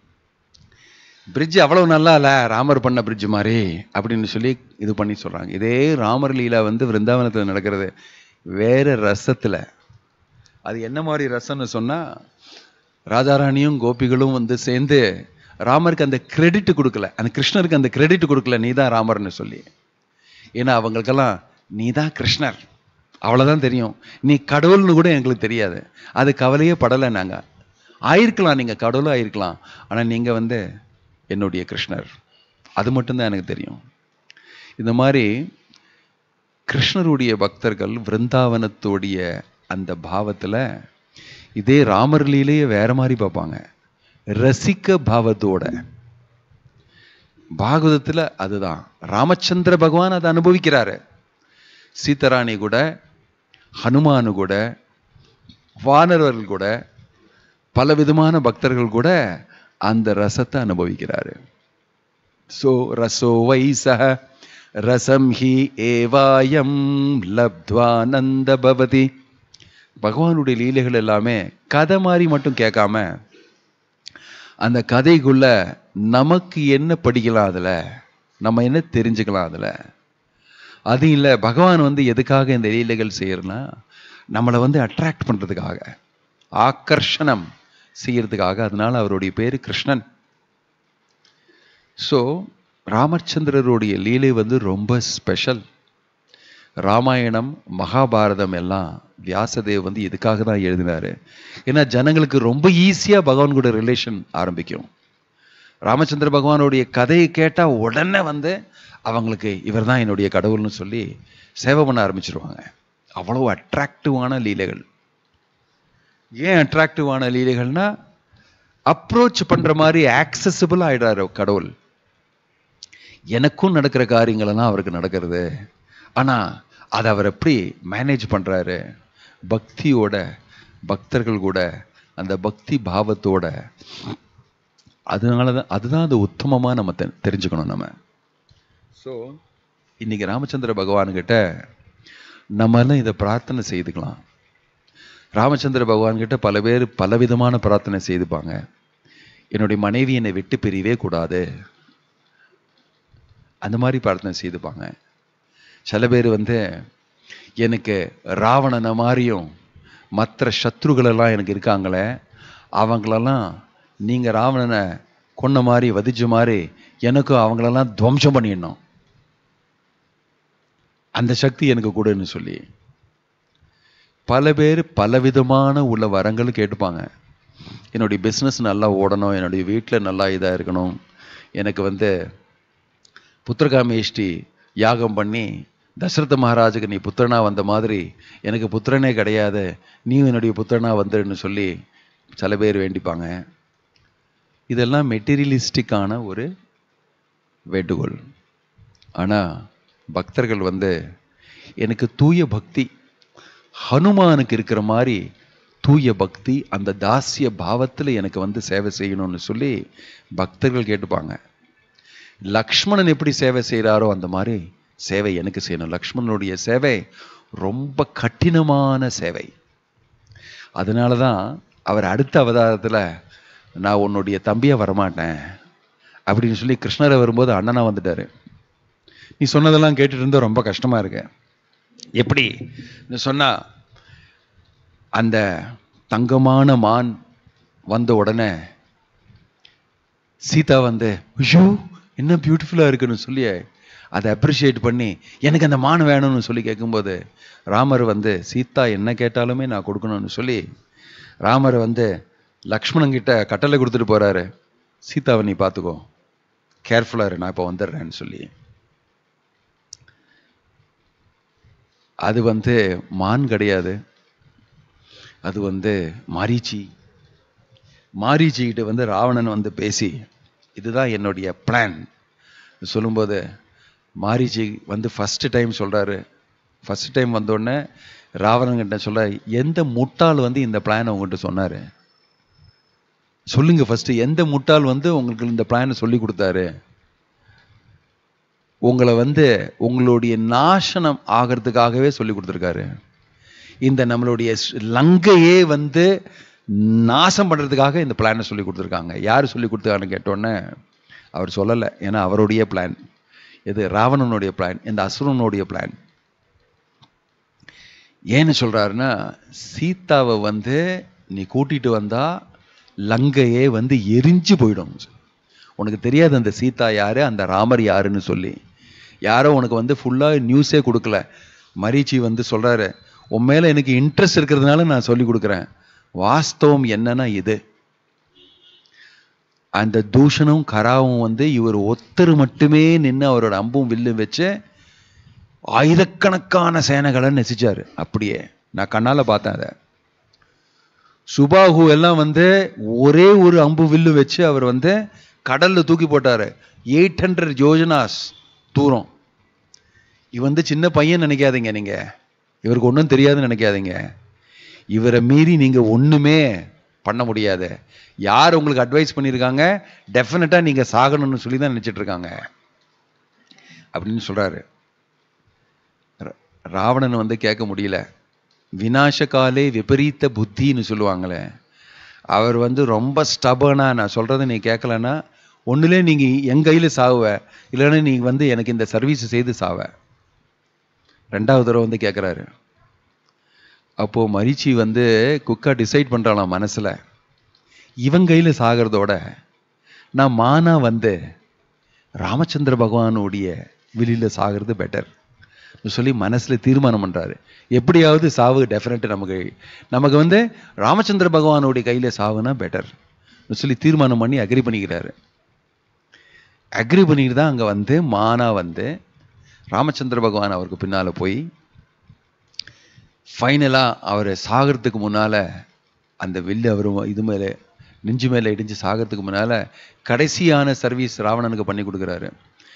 பிரிட்ஜ் அவ்வளவு நல்லா இல்லை ராமர் பண்ண பிரிட்ஜ் மாதிரி அப்படின்னு சொல்லி இது பண்ணி சொல்றாங்க இதே ராமர் லீலா வந்து விருந்தாவனத்தில் நடக்கிறது வேற ரசத்துல அது என்ன மாதிரி ரசம்னு சொன்னா ராஜாராணியும் கோபிகளும் வந்து சேர்ந்து ராமருக்கு அந்த கிரெடிட் கொடுக்கல அந்த கிருஷ்ணருக்கு அந்த கிரெடிட் கொடுக்கல நீ தான் ராமர்னு சொல்லி ஏன்னா அவங்களுக்கெல்லாம் நீ தான் கிருஷ்ணர் அவ்வளவுதான் தெரியும் நீ கடவுள்னு கூட எங்களுக்கு தெரியாது அது கவலையே படலை நாங்க ஆயிருக்கலாம் நீங்க கடவுளும் ஆயிருக்கலாம் ஆனா நீங்க வந்து என்னுடைய கிருஷ்ணர் அது மட்டும்தான் எனக்கு தெரியும் இந்த மாதிரி கிருஷ்ணருடைய பக்தர்கள் விருந்தாவனத்துடைய அந்த பாவத்துல இதே ராமர் லீலையை வேற மாதிரி பார்ப்பாங்க ரசிக்க பாவத்தோட பாகவதத்துல அதுதான் ராமச்சந்திர பகவான் அதை அனுபவிக்கிறாரு சீதராணி கூட ஹனுமானு கூட வானரர்கள் கூட பல விதமான பக்தர்கள் கூட அந்த ரசத்தை அனுபவிக்கிறாரு சோ ரசோ வைசக ரசம் ஹி ஏவாயம் லப்த்வானந்த பவதி பகவானுடைய லீலைகள் எல்லாமே கதை மாதிரி மட்டும் கேட்காம அந்த கதைக்குள்ள நமக்கு என்ன படிக்கலாம் அதுல நம்ம என்ன தெரிஞ்சுக்கலாம் அதுல அது இல்லை பகவான் வந்து எதுக்காக இந்த லீலைகள் செய்யறனா நம்மளை வந்து அட்ராக்ட் பண்றதுக்காக ஆக்கர்ஷணம் செய்யறதுக்காக அதனால அவருடைய பேரு கிருஷ்ணன் ஸோ ராமச்சந்திரருடைய லீலை வந்து ரொம்ப ஸ்பெஷல் ராமாயணம் மகாபாரதம் எல்லாம் வியாசதேவ் வந்து இதுக்காக தான் எழுதினாரு ஏன்னா ஜனங்களுக்கு ரொம்ப ஈஸியா பகவான் கூட ரிலேஷன் ஆரம்பிக்கும் ராமச்சந்திர பகவானுடைய கதையை கேட்டா உடனே வந்து அவங்களுக்கு இவர் தான் என்னுடைய கடவுள்னு சொல்லி சேவை பண்ண ஆரம்பிச்சிருவாங்க அவ்வளவு அட்ராக்டிவான லீலைகள் ஏன் அட்ராக்டிவான லீலைகள்னா அப்ரோச் பண்ற மாதிரி ஆக்சசிபிள் ஆயிடுறாரு கடவுள் எனக்கும் நடக்கிற காரியங்களெல்லாம் அவருக்கு நடக்கிறது ஆனா அதை அவர் எப்படி மேனேஜ் பண்றாரு பக்தியோட பக்தர்கள் கூட அந்த பக்தி பாவத்தோட அதனால தான் அதுதான் அது உத்தமமாக நம்ம தெ- தெரிஞ்சுக்கணும் நம்ம ஸோ இன்னைக்கு ராமச்சந்திர பகவான்கிட்ட நம்ம எல்லாம் இதை பிரார்த்தனை செய்துக்கலாம் ராமச்சந்திர பகவான்கிட்ட பல பேர் பலவிதமான பிரார்த்தனை செய்துப்பாங்க என்னுடைய மனைவி என்னை விட்டு பிரியவே கூடாது அந்த மாதிரி பிரார்த்தனை செய்துப்பாங்க சில பேர் வந்து எனக்கு ராவணனை மாதிரியும் மற்ற சத்ருகளெல்லாம் எனக்கு இருக்காங்களே அவங்களெல்லாம் நீங்கள் ராவணனை கொன்ன மாதிரி வதிச்ச மாதிரி எனக்கும் அவங்களெல்லாம் துவம்சம் பண்ணிடணும் அந்த சக்தி எனக்கு கொடுன்னு சொல்லி பல பேர் பலவிதமான உள்ள வரங்கள் கேட்டுப்பாங்க என்னுடைய பிஸ்னஸ் நல்லா ஓடணும் என்னுடைய வீட்டில் நல்லா இதாக இருக்கணும் எனக்கு வந்து புத்திரகாமேஷ்டி யாகம் பண்ணி தசரத மகாராஜுக்கு நீ புத்திரனா வந்த மாதிரி எனக்கு புத்திரனே கிடையாது நீ என்னுடைய புத்திரனா வந்துடுன்னு சொல்லி சில பேர் வேண்டிப்பாங்க இதெல்லாம் மெட்டீரியலிஸ்டிக்கான ஒரு வேண்டுகோள் ஆனால் பக்தர்கள் வந்து எனக்கு தூய பக்தி ஹனுமானுக்கு இருக்கிற மாதிரி தூய பக்தி அந்த தாசிய பாவத்தில் எனக்கு வந்து சேவை செய்யணும்னு சொல்லி பக்தர்கள் கேட்டுப்பாங்க லக்ஷ்மணன் எப்படி சேவை செய்கிறாரோ அந்த மாதிரி சேவை எனக்கு செய்யணும் லக்ஷ்மணனுடைய சேவை ரொம்ப கடினமான சேவை அதனால தான் அவர் அடுத்த அவதாரத்தில் நான் உன்னுடைய தம்பியா வரமாட்டேன் அப்படின்னு சொல்லி கிருஷ்ணரை வரும்போது அண்ணனா வந்துட்டாரு நீ சொன்னதெல்லாம் கேட்டுட்டு இருந்தா ரொம்ப கஷ்டமா இருக்கு எப்படி சொன்னா அந்த தங்கமான மான் வந்த உடனே சீதா வந்து ஐயோ என்ன பியூட்டிஃபுல்லாக இருக்குன்னு சொல்லி அதை அப்ரிஷியேட் பண்ணி எனக்கு அந்த மான் வேணும்னு சொல்லி கேட்கும்போது ராமர் வந்து சீதா என்ன கேட்டாலுமே நான் கொடுக்கணும்னு சொல்லி ராமர் வந்து லக்ஷ்மணன் கிட்ட கட்டளை கொடுத்துட்டு போறாரு சீதாவை நீ பார்த்துக்கோ கேர்ஃபுல்லாக இரு நான் இப்போ வந்துடுறேன்னு சொல்லி அது வந்து மான் கிடையாது அது வந்து மாரீச்சி மாரீச்சிக்கிட்ட வந்து ராவணன் வந்து பேசி இதுதான் என்னுடைய பிளான் சொல்லும்போது மாரீச்சி வந்து ஃபர்ஸ்ட் டைம் சொல்றாரு ஃபர்ஸ்ட் டைம் வந்தோடனே ராவணன் கிட்ட சொல்ல எந்த முட்டாள் வந்து இந்த பிளானை உங்ககிட்ட சொன்னாரு சொல்லுங்க ஃபர்ஸ்ட் எந்த முட்டாள் வந்து உங்களுக்கு இந்த பிளானை சொல்லி கொடுத்தாரு உங்களை வந்து உங்களுடைய நாசனம் ஆகிறதுக்காகவே சொல்லி கொடுத்துருக்காரு இந்த நம்மளுடைய ஸ்- லங்கையே வந்து நாசம் பண்றதுக்காக இந்த பிளானை சொல்லி கொடுத்துருக்காங்க யார் சொல்லி கொடுத்தாங்கன்னு கேட்டோன்னே அவர் சொல்லலை ஏன்னா அவருடைய பிளான் இது ராவணனுடைய பிளான் இந்த அசுரனுடைய பிளான் ஏன்னு சொல்றாருன்னா சீதாவை வந்து நீ கூட்டிட்டு வந்தா லங்கையே வந்து எரிஞ்சு போயிடும் உனக்கு தெரியாது அந்த சீதா யாரு அந்த ராமர் யாருன்னு சொல்லி யாரோ உனக்கு வந்து ஃபுல்லா நியூஸே கொடுக்கல மரீச்சி வந்து சொல்றாரு உன் மேல எனக்கு இன்ட்ரெஸ்ட் இருக்கிறதுனால நான் சொல்லி கொடுக்குறேன் வாஸ்தவம் என்னன்னா இது அந்த தூஷணும் கராவும் வந்து இவர் ஒத்தர் மட்டுமே நின்று அவரோட அம்பும் வில்லும் வச்சு ஆயிரக்கணக்கான சேனைகளை நெசிச்சாரு அப்படியே நான் கண்ணால பார்த்தேன் அதை சுபாகு எல்லாம் வந்து ஒரே ஒரு அம்பு வில்லு வச்சு அவர் வந்து கடல்ல தூக்கி போட்டாரு எயிட் ஹண்ட்ரட் யோஜனாஸ் தூரம் இவன் வந்து சின்ன பையன் நினைக்காதீங்க நீங்க இவருக்கு ஒன்றும் தெரியாதுன்னு நினைக்காதீங்க இவரை மீறி நீங்க ஒண்ணுமே பண்ண முடியாது யார் உங்களுக்கு அட்வைஸ் பண்ணியிருக்காங்க டெஃபினட்டா நீங்க சாகணும்னு சொல்லி தான் நினைச்சிட்டு இருக்காங்க அப்படின்னு சொல்றாரு ரா- ராவணன் வந்து கேட்க முடியல வினாசகாலே விபரீத புத்தின்னு சொல்லுவாங்களே அவர் வந்து ரொம்ப ஸ்டபனா நான் சொல்றதை நீ கேட்கலன்னா ஒண்ணுலே நீங்க என் கையில சாவுவ இல்லைன்னா நீ வந்து எனக்கு இந்த சர்வீஸ் செய்து சாவ ரெண்டாவது தடவை வந்து கேட்குறாரு அப்போ மரிச்சி வந்து குக்கா டிசைட் பண்றாளாம் மனசுல இவன் கையில சாகிறதோட நான் மானா வந்து ராமச்சந்திர பகவானுடைய வெளியில சாகிறது பெட்டர் சொல்லி மனசுல தீர்மானம் பண்றாரு எப்படியாவது சாவு டெஃபினட் நமக்கு நமக்கு வந்து ராமச்சந்திர பகவானுடைய கையில சாவுனா பெட்டர் சொல்லி தீர்மானம் பண்ணி அக்ரி பண்ணிக்கிறாரு அக்ரி பண்ணிட்டு தான் அங்க வந்து மானா வந்து ராமச்சந்திர பகவான் அவருக்கு பின்னால போய் ஃபைனலா அவர் சாகிறதுக்கு முன்னால அந்த வில்லு அவர் இது மேல நெஞ்சு மேல இடிஞ்சு சாகிறதுக்கு முன்னால கடைசியான சர்வீஸ் ராவணனுக்கு பண்ணி கொடுக்குறாரு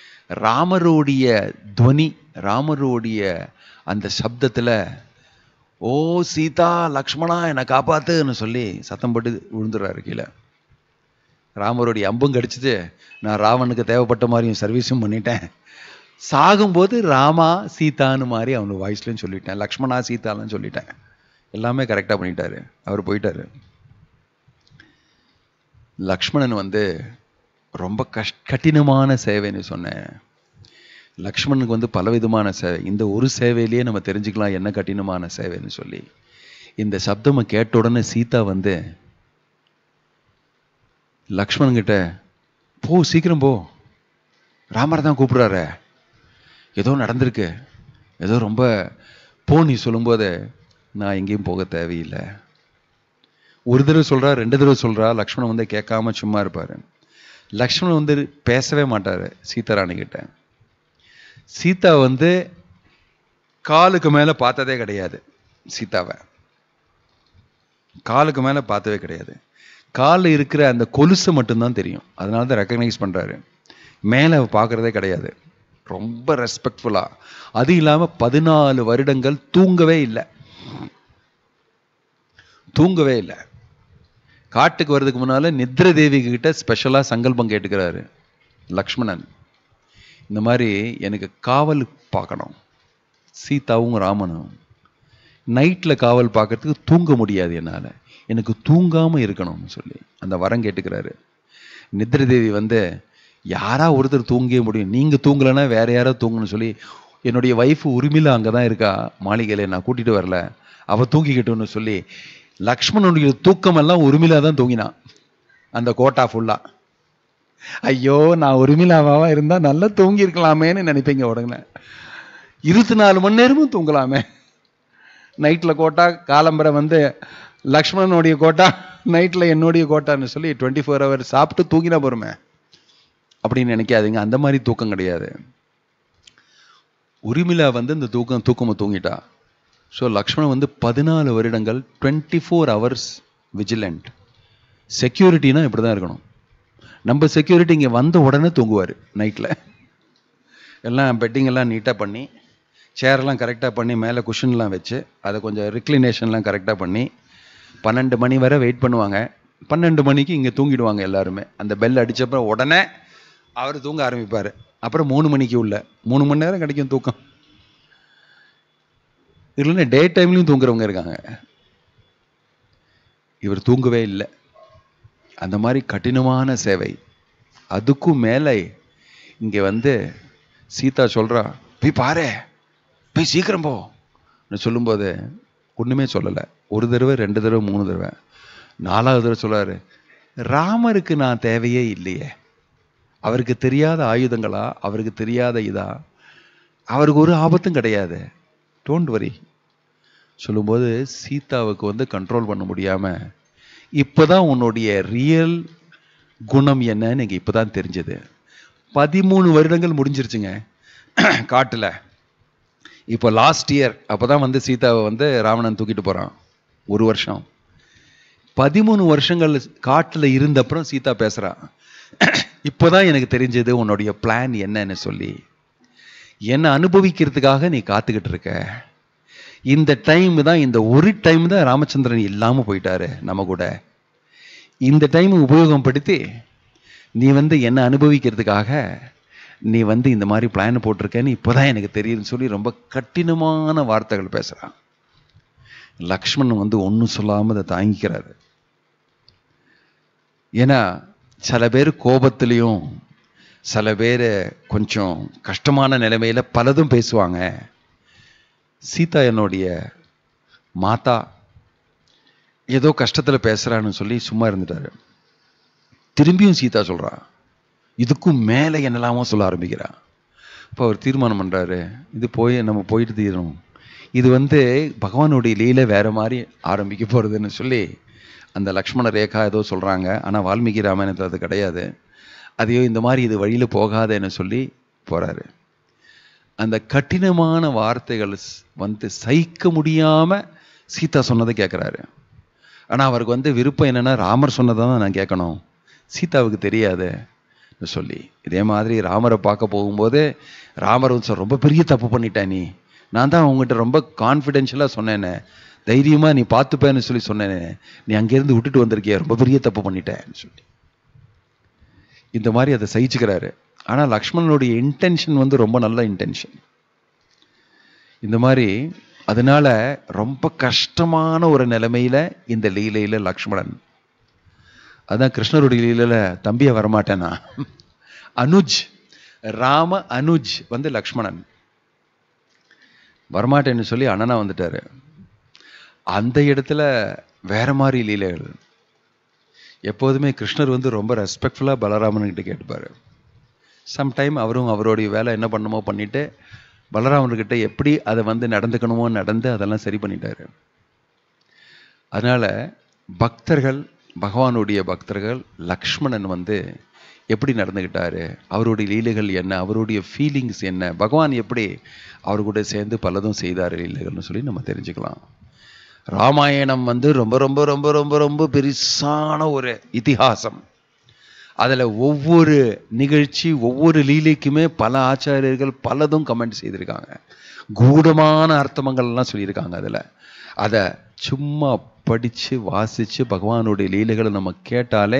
ராமருடைய துவனி ராமருடைய அந்த சப்தத்துல ஓ சீதா லக்ஷ்மணா என்னை காப்பாத்துன்னு சொல்லி சத்தம் போட்டு விழுந்துடுறாரு கீழே ராமருடைய அம்பும் கடிச்சிட்டு நான் ராவனுக்கு தேவைப்பட்ட மாதிரியும் சர்வீஸும் பண்ணிட்டேன் சாகும்போது ராமா சீதான்னு மாதிரி அவனுக்கு வாய்ஸ்லையும் சொல்லிட்டேன் லக்ஷ்மணா சீதான்னு சொல்லிட்டேன் எல்லாமே கரெக்டாக பண்ணிட்டாரு அவர் போயிட்டாரு லக்ஷ்மணன் வந்து ரொம்ப கஷ் கடினமான சேவைன்னு சொன்னேன் லக்ஷ்மணனுக்கு வந்து பலவிதமான சேவை இந்த ஒரு சேவையிலேயே நம்ம தெரிஞ்சுக்கலாம் என்ன கடினமான சேவைன்னு சொல்லி இந்த சப்தமை கேட்ட உடனே சீதா வந்து லக்ஷ்மணன் கிட்ட போ சீக்கிரம் போ ராமர் தான் கூப்பிடுறாரு ஏதோ நடந்திருக்கு ஏதோ ரொம்ப போ நீ சொல்லும்போது நான் எங்கேயும் போக தேவையில்லை ஒரு தடவை சொல்றா ரெண்டு தடவை சொல்றா லக்ஷ்மணன் வந்து கேட்காம சும்மா இருப்பாரு லக்ஷ்மணன் வந்து பேசவே மாட்டாரு சீதாராணி கிட்ட சீதா வந்து காலுக்கு மேல பார்த்ததே கிடையாது சீதாவை காலுக்கு மேல பார்த்தவே கிடையாது காலில் இருக்கிற அந்த கொலுசு மட்டும்தான் தெரியும் அதனால தான் ரெக்கக்னைஸ் பண்றாரு மேலே பார்க்கறதே கிடையாது ரொம்ப ரெஸ்பெக்ட்ஃபுல்லா அது இல்லாம பதினாலு வருடங்கள் தூங்கவே இல்லை தூங்கவே இல்லை காட்டுக்கு வர்றதுக்கு முன்னால நித்ர தேவி கிட்ட ஸ்பெஷலா சங்கல்பம் கேட்டுக்கிறாரு லக்ஷ்மணன் இந்த மாதிரி எனக்கு காவல் பார்க்கணும் சீதாவும் ராமனும் நைட்ல காவல் பார்க்கறதுக்கு தூங்க முடியாது என்னால எனக்கு தூங்காம இருக்கணும்னு சொல்லி அந்த வரம் கேட்டுக்கிறாரு நித்ர தேவி வந்து யாரா ஒருத்தர் தூங்கவே முடியும் நீங்க தூங்கலைன்னா வேற யாரோ தூங்கணும்னு சொல்லி என்னுடைய ஒய்ஃப் உரிமையில அங்கதான் இருக்கா மாளிகையில நான் கூட்டிட்டு வரல அவ தூங்கிக்கிட்டோன்னு சொல்லி லக்ஷ்மணனுடைய தூக்கம் எல்லாம் உரிமையில தான் தூங்கினான் அந்த கோட்டா ஃபுல்லா ஐயோ நான் உரிமிலாவாவா இருந்தா நல்லா தூங்கி இருக்கலாமேன்னு நினைப்பீங்க உடனே இருபத்தி நாலு மணி நேரமும் தூங்கலாமே நைட்ல கோட்டா காலம்பரை வந்து லக்ஷ்மணனுடைய கோட்டா நைட்ல என்னுடைய கோட்டான்னு சொல்லி டுவெண்ட்டி ஃபோர் ஹவர் சாப்பிட்டு தூங்கினா போருமே அப்படின்னு நினைக்காதீங்க அந்த மாதிரி தூக்கம் கிடையாது உரிமிலா வந்து இந்த தூக்கம் தூக்கமா தூங்கிட்டா ஸோ லக்ஷ்மணன் வந்து பதினாலு வருடங்கள் டுவெண்ட்டி ஃபோர் ஹவர்ஸ் விஜிலண்ட் செக்யூரிட்டினா இப்படி தான் இருக்கணும் நம்ம செக்யூரிட்டி இங்கே வந்த உடனே தூங்குவார் நைட்டில் எல்லாம் பெட்டிங் எல்லாம் நீட்டாக பண்ணி சேரெல்லாம் கரெக்டாக பண்ணி மேலே குஷன்லாம் வச்சு அதை கொஞ்சம் ரிக்ளினேஷன்லாம் கரெக்டாக பண்ணி பன்னெண்டு மணி வரை வெயிட் பண்ணுவாங்க பன்னெண்டு மணிக்கு இங்கே தூங்கிடுவாங்க எல்லாருமே அந்த பெல் அடிச்சப்பறம் உடனே அவர் தூங்க ஆரம்பிப்பார் அப்புறம் மூணு மணிக்கு உள்ள மூணு மணி நேரம் கிடைக்கும் தூக்கம் இல்லைன்னா டே டைம்லையும் தூங்குறவங்க இருக்காங்க இவர் தூங்கவே இல்லை அந்த மாதிரி கடினமான சேவை அதுக்கும் மேலே இங்கே வந்து சீதா சொல்றா போய் பாரு போய் சீக்கிரம் போ சொல்லும்போது ஒண்ணுமே சொல்லலை ஒரு தடவை ரெண்டு தடவை மூணு தடவை நாலாவது தடவை சொல்றாரு ராமருக்கு நான் தேவையே இல்லையே அவருக்கு தெரியாத ஆயுதங்களா அவருக்கு தெரியாத இதா அவருக்கு ஒரு ஆபத்தும் கிடையாது டோன்ட் வரி சொல்லும்போது சீதாவுக்கு வந்து கண்ட்ரோல் பண்ண முடியாம இப்பதான் உன்னுடைய ரியல் குணம் என்னன்னு எனக்கு இப்பதான் தெரிஞ்சது பதிமூணு வருடங்கள் முடிஞ்சிருச்சுங்க காட்டுல இப்போ லாஸ்ட் இயர் அப்பதான் வந்து சீதாவை வந்து ராவணன் தூக்கிட்டு போறான் ஒரு வருஷம் பதிமூணு வருஷங்கள் காட்டுல இருந்த அப்புறம் சீதா பேசுறா இப்போதான் எனக்கு தெரிஞ்சது உன்னுடைய பிளான் என்னன்னு சொல்லி என்னை அனுபவிக்கிறதுக்காக நீ காத்துக்கிட்டு இருக்க இந்த டைம் தான் இந்த ஒரு டைம் தான் ராமச்சந்திரன் இல்லாம போயிட்டாரு நம்ம கூட இந்த டைம் உபயோகப்படுத்தி நீ வந்து என்ன அனுபவிக்கிறதுக்காக நீ வந்து இந்த மாதிரி பிளான் போட்டிருக்கேன்னு இப்போதான் எனக்கு தெரியுதுன்னு சொல்லி ரொம்ப கடினமான வார்த்தைகள் பேசுறான் லக்ஷ்மணன் வந்து ஒன்றும் சொல்லாம அதை தாங்கிக்கிறாரு ஏன்னா சில பேர் கோபத்திலையும் சில பேர் கொஞ்சம் கஷ்டமான நிலைமையில பலதும் பேசுவாங்க சீதா என்னுடைய மாதா ஏதோ கஷ்டத்துல பேசுறான்னு சொல்லி சும்மா இருந்துட்டாரு திரும்பியும் சீதா சொல்றா இதுக்கும் மேலே என்னெல்லாமோ சொல்ல ஆரம்பிக்கிறா இப்போ அவர் தீர்மானம் பண்றாரு இது போய் நம்ம போயிட்டு தீரும் இது வந்து பகவானுடைய லீலை வேற மாதிரி ஆரம்பிக்க போறதுன்னு சொல்லி அந்த லக்ஷ்மண ரேகா ஏதோ சொல்றாங்க ஆனா வால்மீகி ராமாயணத்தில் அது கிடையாது அதையோ இந்த மாதிரி இது வழியில போகாதேன்னு சொல்லி போறாரு அந்த கடினமான வார்த்தைகள் ஸ்- வந்து சகிக்க முடியாம சீதா சொன்னதை கேட்குறாரு ஆனா அவருக்கு வந்து விருப்பம் என்னன்னா ராமர் சொன்னதை தான் நான் கேட்கணும் சீதாவுக்கு தெரியாது சொல்லி இதே மாதிரி ராமரை பார்க்க போகும்போது ராமர் வந்து சொல்ற, ரொம்ப பெரிய தப்பு பண்ணிட்ட நீ நான் தான் உங்ககிட்ட ரொம்ப கான்ஃபிடென்ஷியலாக சொன்னேனே தைரியமா நீ பார்த்துப்பேன்னு சொல்லி சொன்னேனே நீ அங்கேருந்து விட்டுட்டு வந்திருக்கிய ரொம்ப பெரிய தப்பு பண்ணிட்டேன்னு சொல்லி இந்த மாதிரி அதை சகிச்சுக்கிறாரு ஆனா லக்ஷ்மணனுடைய இன்டென்ஷன் வந்து ரொம்ப நல்ல இன்டென்ஷன் இந்த மாதிரி அதனால ரொம்ப கஷ்டமான ஒரு நிலைமையில இந்த லீலையில லக்ஷ்மணன் அதான் கிருஷ்ணருடைய லீலையில தம்பிய வரமாட்டேனா அனுஜ் ராம அனுஜ் வந்து லக்ஷ்மணன் வரமாட்டேன்னு சொல்லி அண்ணனா வந்துட்டாரு அந்த இடத்துல வேற மாதிரி லீலைகள் எப்போதுமே கிருஷ்ணர் வந்து ரொம்ப ரெஸ்பெக்ட்ஃபுல்லாக பலராமன்கிட்ட கேட்டுப்பாரு சம்டைம் அவரும் அவருடைய வேலை என்ன பண்ணுமோ பண்ணிட்டு பலராமன்கிட்ட எப்படி அதை வந்து நடந்துக்கணுமோ நடந்து அதெல்லாம் சரி பண்ணிட்டாரு அதனால பக்தர்கள் பகவானுடைய பக்தர்கள் லக்ஷ்மணன் வந்து எப்படி நடந்துக்கிட்டாரு அவருடைய லீலைகள் என்ன அவருடைய ஃபீலிங்ஸ் என்ன பகவான் எப்படி அவர் கூட சேர்ந்து பலதும் செய்தார் லீலைகள்னு சொல்லி நம்ம தெரிஞ்சுக்கலாம் ராமாயணம் வந்து ரொம்ப ரொம்ப ரொம்ப ரொம்ப ரொம்ப பெருசான ஒரு இதிகாசம் அதுல ஒவ்வொரு நிகழ்ச்சி ஒவ்வொரு லீலைக்குமே பல ஆச்சாரியர்கள் பலதும் கமெண்ட் செய்திருக்காங்க கூடமான அர்த்தமங்கள்லாம் சொல்லியிருக்காங்க அதுல அதை சும்மா படிச்சு வாசிச்சு பகவானுடைய லீலைகளை நம்ம கேட்டாலே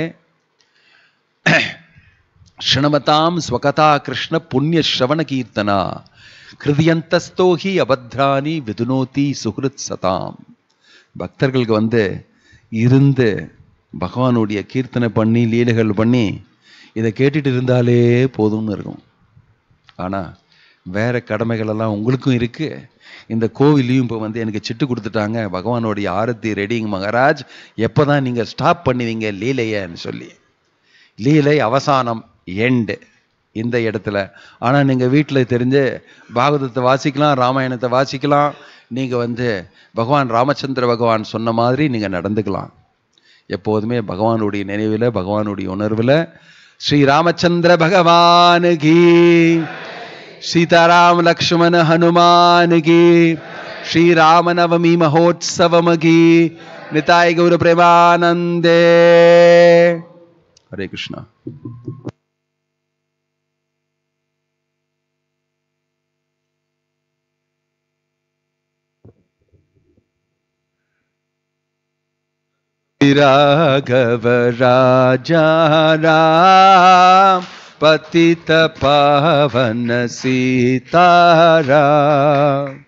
ஷணமதாம் ஸ்வகதா கிருஷ்ண புண்ணிய ஸ்ரவண கீர்த்தனா ஹிருதயந்தஸ்தோஹி அபத்ராணி விதுனோதி சுஹ்ருத் சதாம் பக்தர்களுக்கு வந்து இருந்து பகவானுடைய கீர்த்தனை பண்ணி லீலைகள் பண்ணி இதை கேட்டுட்டு இருந்தாலே போதும்னு இருக்கும் ஆனா வேற கடமைகள் எல்லாம் உங்களுக்கும் இருக்கு இந்த கோவிலையும் இப்போ வந்து எனக்கு சிட்டு கொடுத்துட்டாங்க பகவானுடைய ஆரத்தி ரெடிங் மகாராஜ் எப்பதான் நீங்க ஸ்டாப் பண்ணுவீங்க லீலையன்னு சொல்லி லீலை அவசானம் எண்டு இந்த இடத்துல ஆனா நீங்க வீட்டுல தெரிஞ்சு பாகவதத்தை வாசிக்கலாம் ராமாயணத்தை வாசிக்கலாம் நீங்க வந்து பகவான் ராமச்சந்திர பகவான் சொன்ன மாதிரி நீங்க நடந்துக்கலாம் எப்போதுமே பகவானுடைய நினைவில் பகவானுடைய உணர்வுல ஸ்ரீ ராமச்சந்திர பகவான் கீ सीताराम लक्ष्मण हनुमान की श्री राम नवमी महोत्सव की निताय गौर प्रेमानंदे हरे कृष्णा राघव राजा राम पतित पावन सीताराम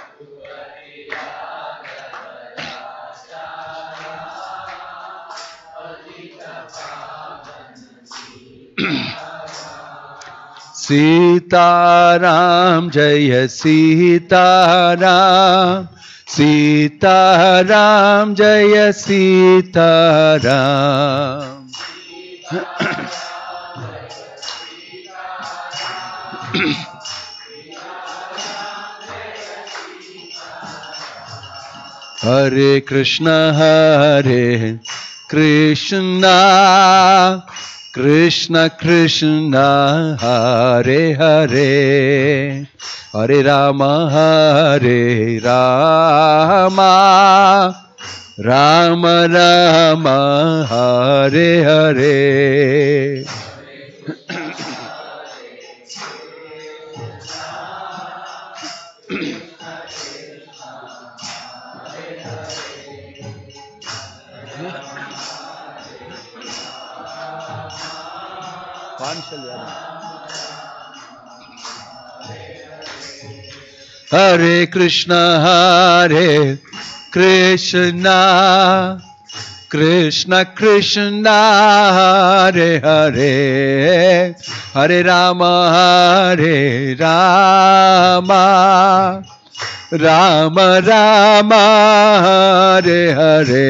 सीताराम जय सीताराम सीताराम जय सीताराम हरे कृष्ण हरे कृष्ण कृष्ण कृष्ण हरे हरे हरे राम हरे राम राम राम हरे हरे हरे कृष्ण हरे कृष्ण कृष्ण कृष्ण हरे हरे हरे राम हरे राम राम राम हरे हरे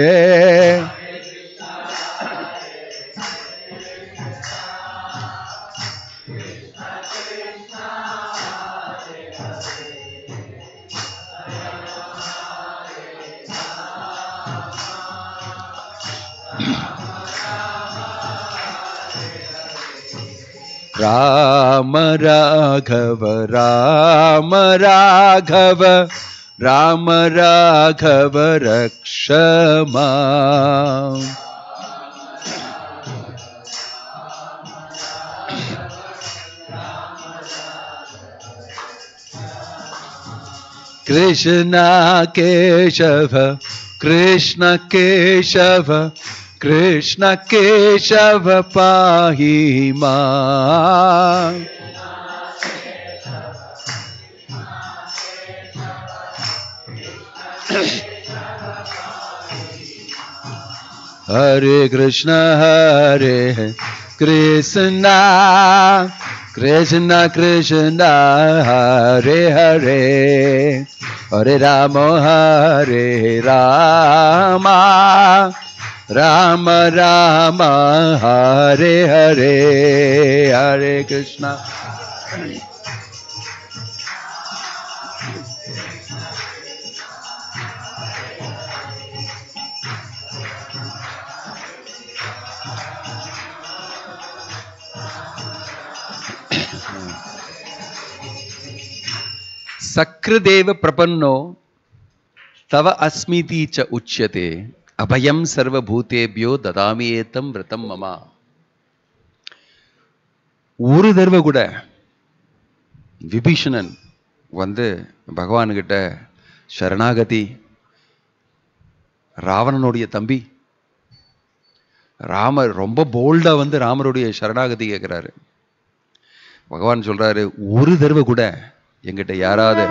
राम राघव राम राघव राम राघव रक्षमा कृष्ण केशव कृष्ण केशव कृष्ण केशव पाहि मां हरे कृष्ण हरे कृष्ण कृष्ण कृष्ण हरे हरे हरे राम हरे राम राम राम हरे हरे हरे कृष्ण सकृदेव प्रपन्नो तव अस्मीति च उच्यते அபயம் சர்வபூதேபியோ ததாமி ஏத்தம் விரதம் மமா ஒரு தடவை கூட விபீஷணன் வந்து பகவான்கிட்ட சரணாகதி ராவணனுடைய தம்பி ராமர் ரொம்ப போல்டா வந்து ராமருடைய சரணாகதி கேட்கிறாரு பகவான் சொல்றாரு ஒரு தடவை கூட எங்கிட்ட யாராவது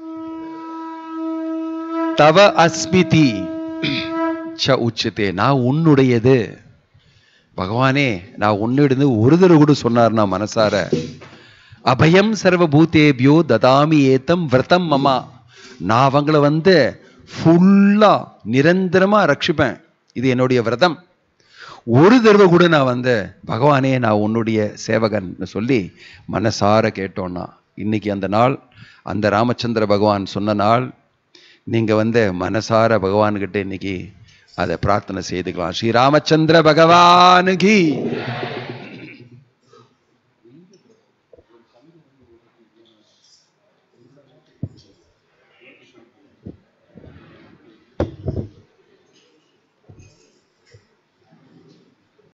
தவ அஸ்மிதி ச உச்சத்தே நான் உன்னுடையது பகவானே நான் உன்னிடந்து ஒரு தடவை கூட சொன்னார்னா மனசார அபயம் சர்வபூதேபியோ ததாமி ஏத்தம் விரதம் மமா நான் அவங்கள வந்து ஃபுல்லா நிரந்தரமா ரட்சிப்பேன் இது என்னுடைய விரதம் ஒரு தடவை கூட நான் வந்து பகவானே நான் உன்னுடைய சேவகன் சொல்லி மனசார கேட்டோன்னா இன்னைக்கு அந்த நாள் அந்த ராமச்சந்திர பகவான் சொன்ன நாள் நீங்க வந்து மனசார பகவான்கிட்ட இன்னைக்கு அதை பிரார்த்தனை செய்துக்கலாம் ஸ்ரீ ராமச்சந்திர பகவானுக்கு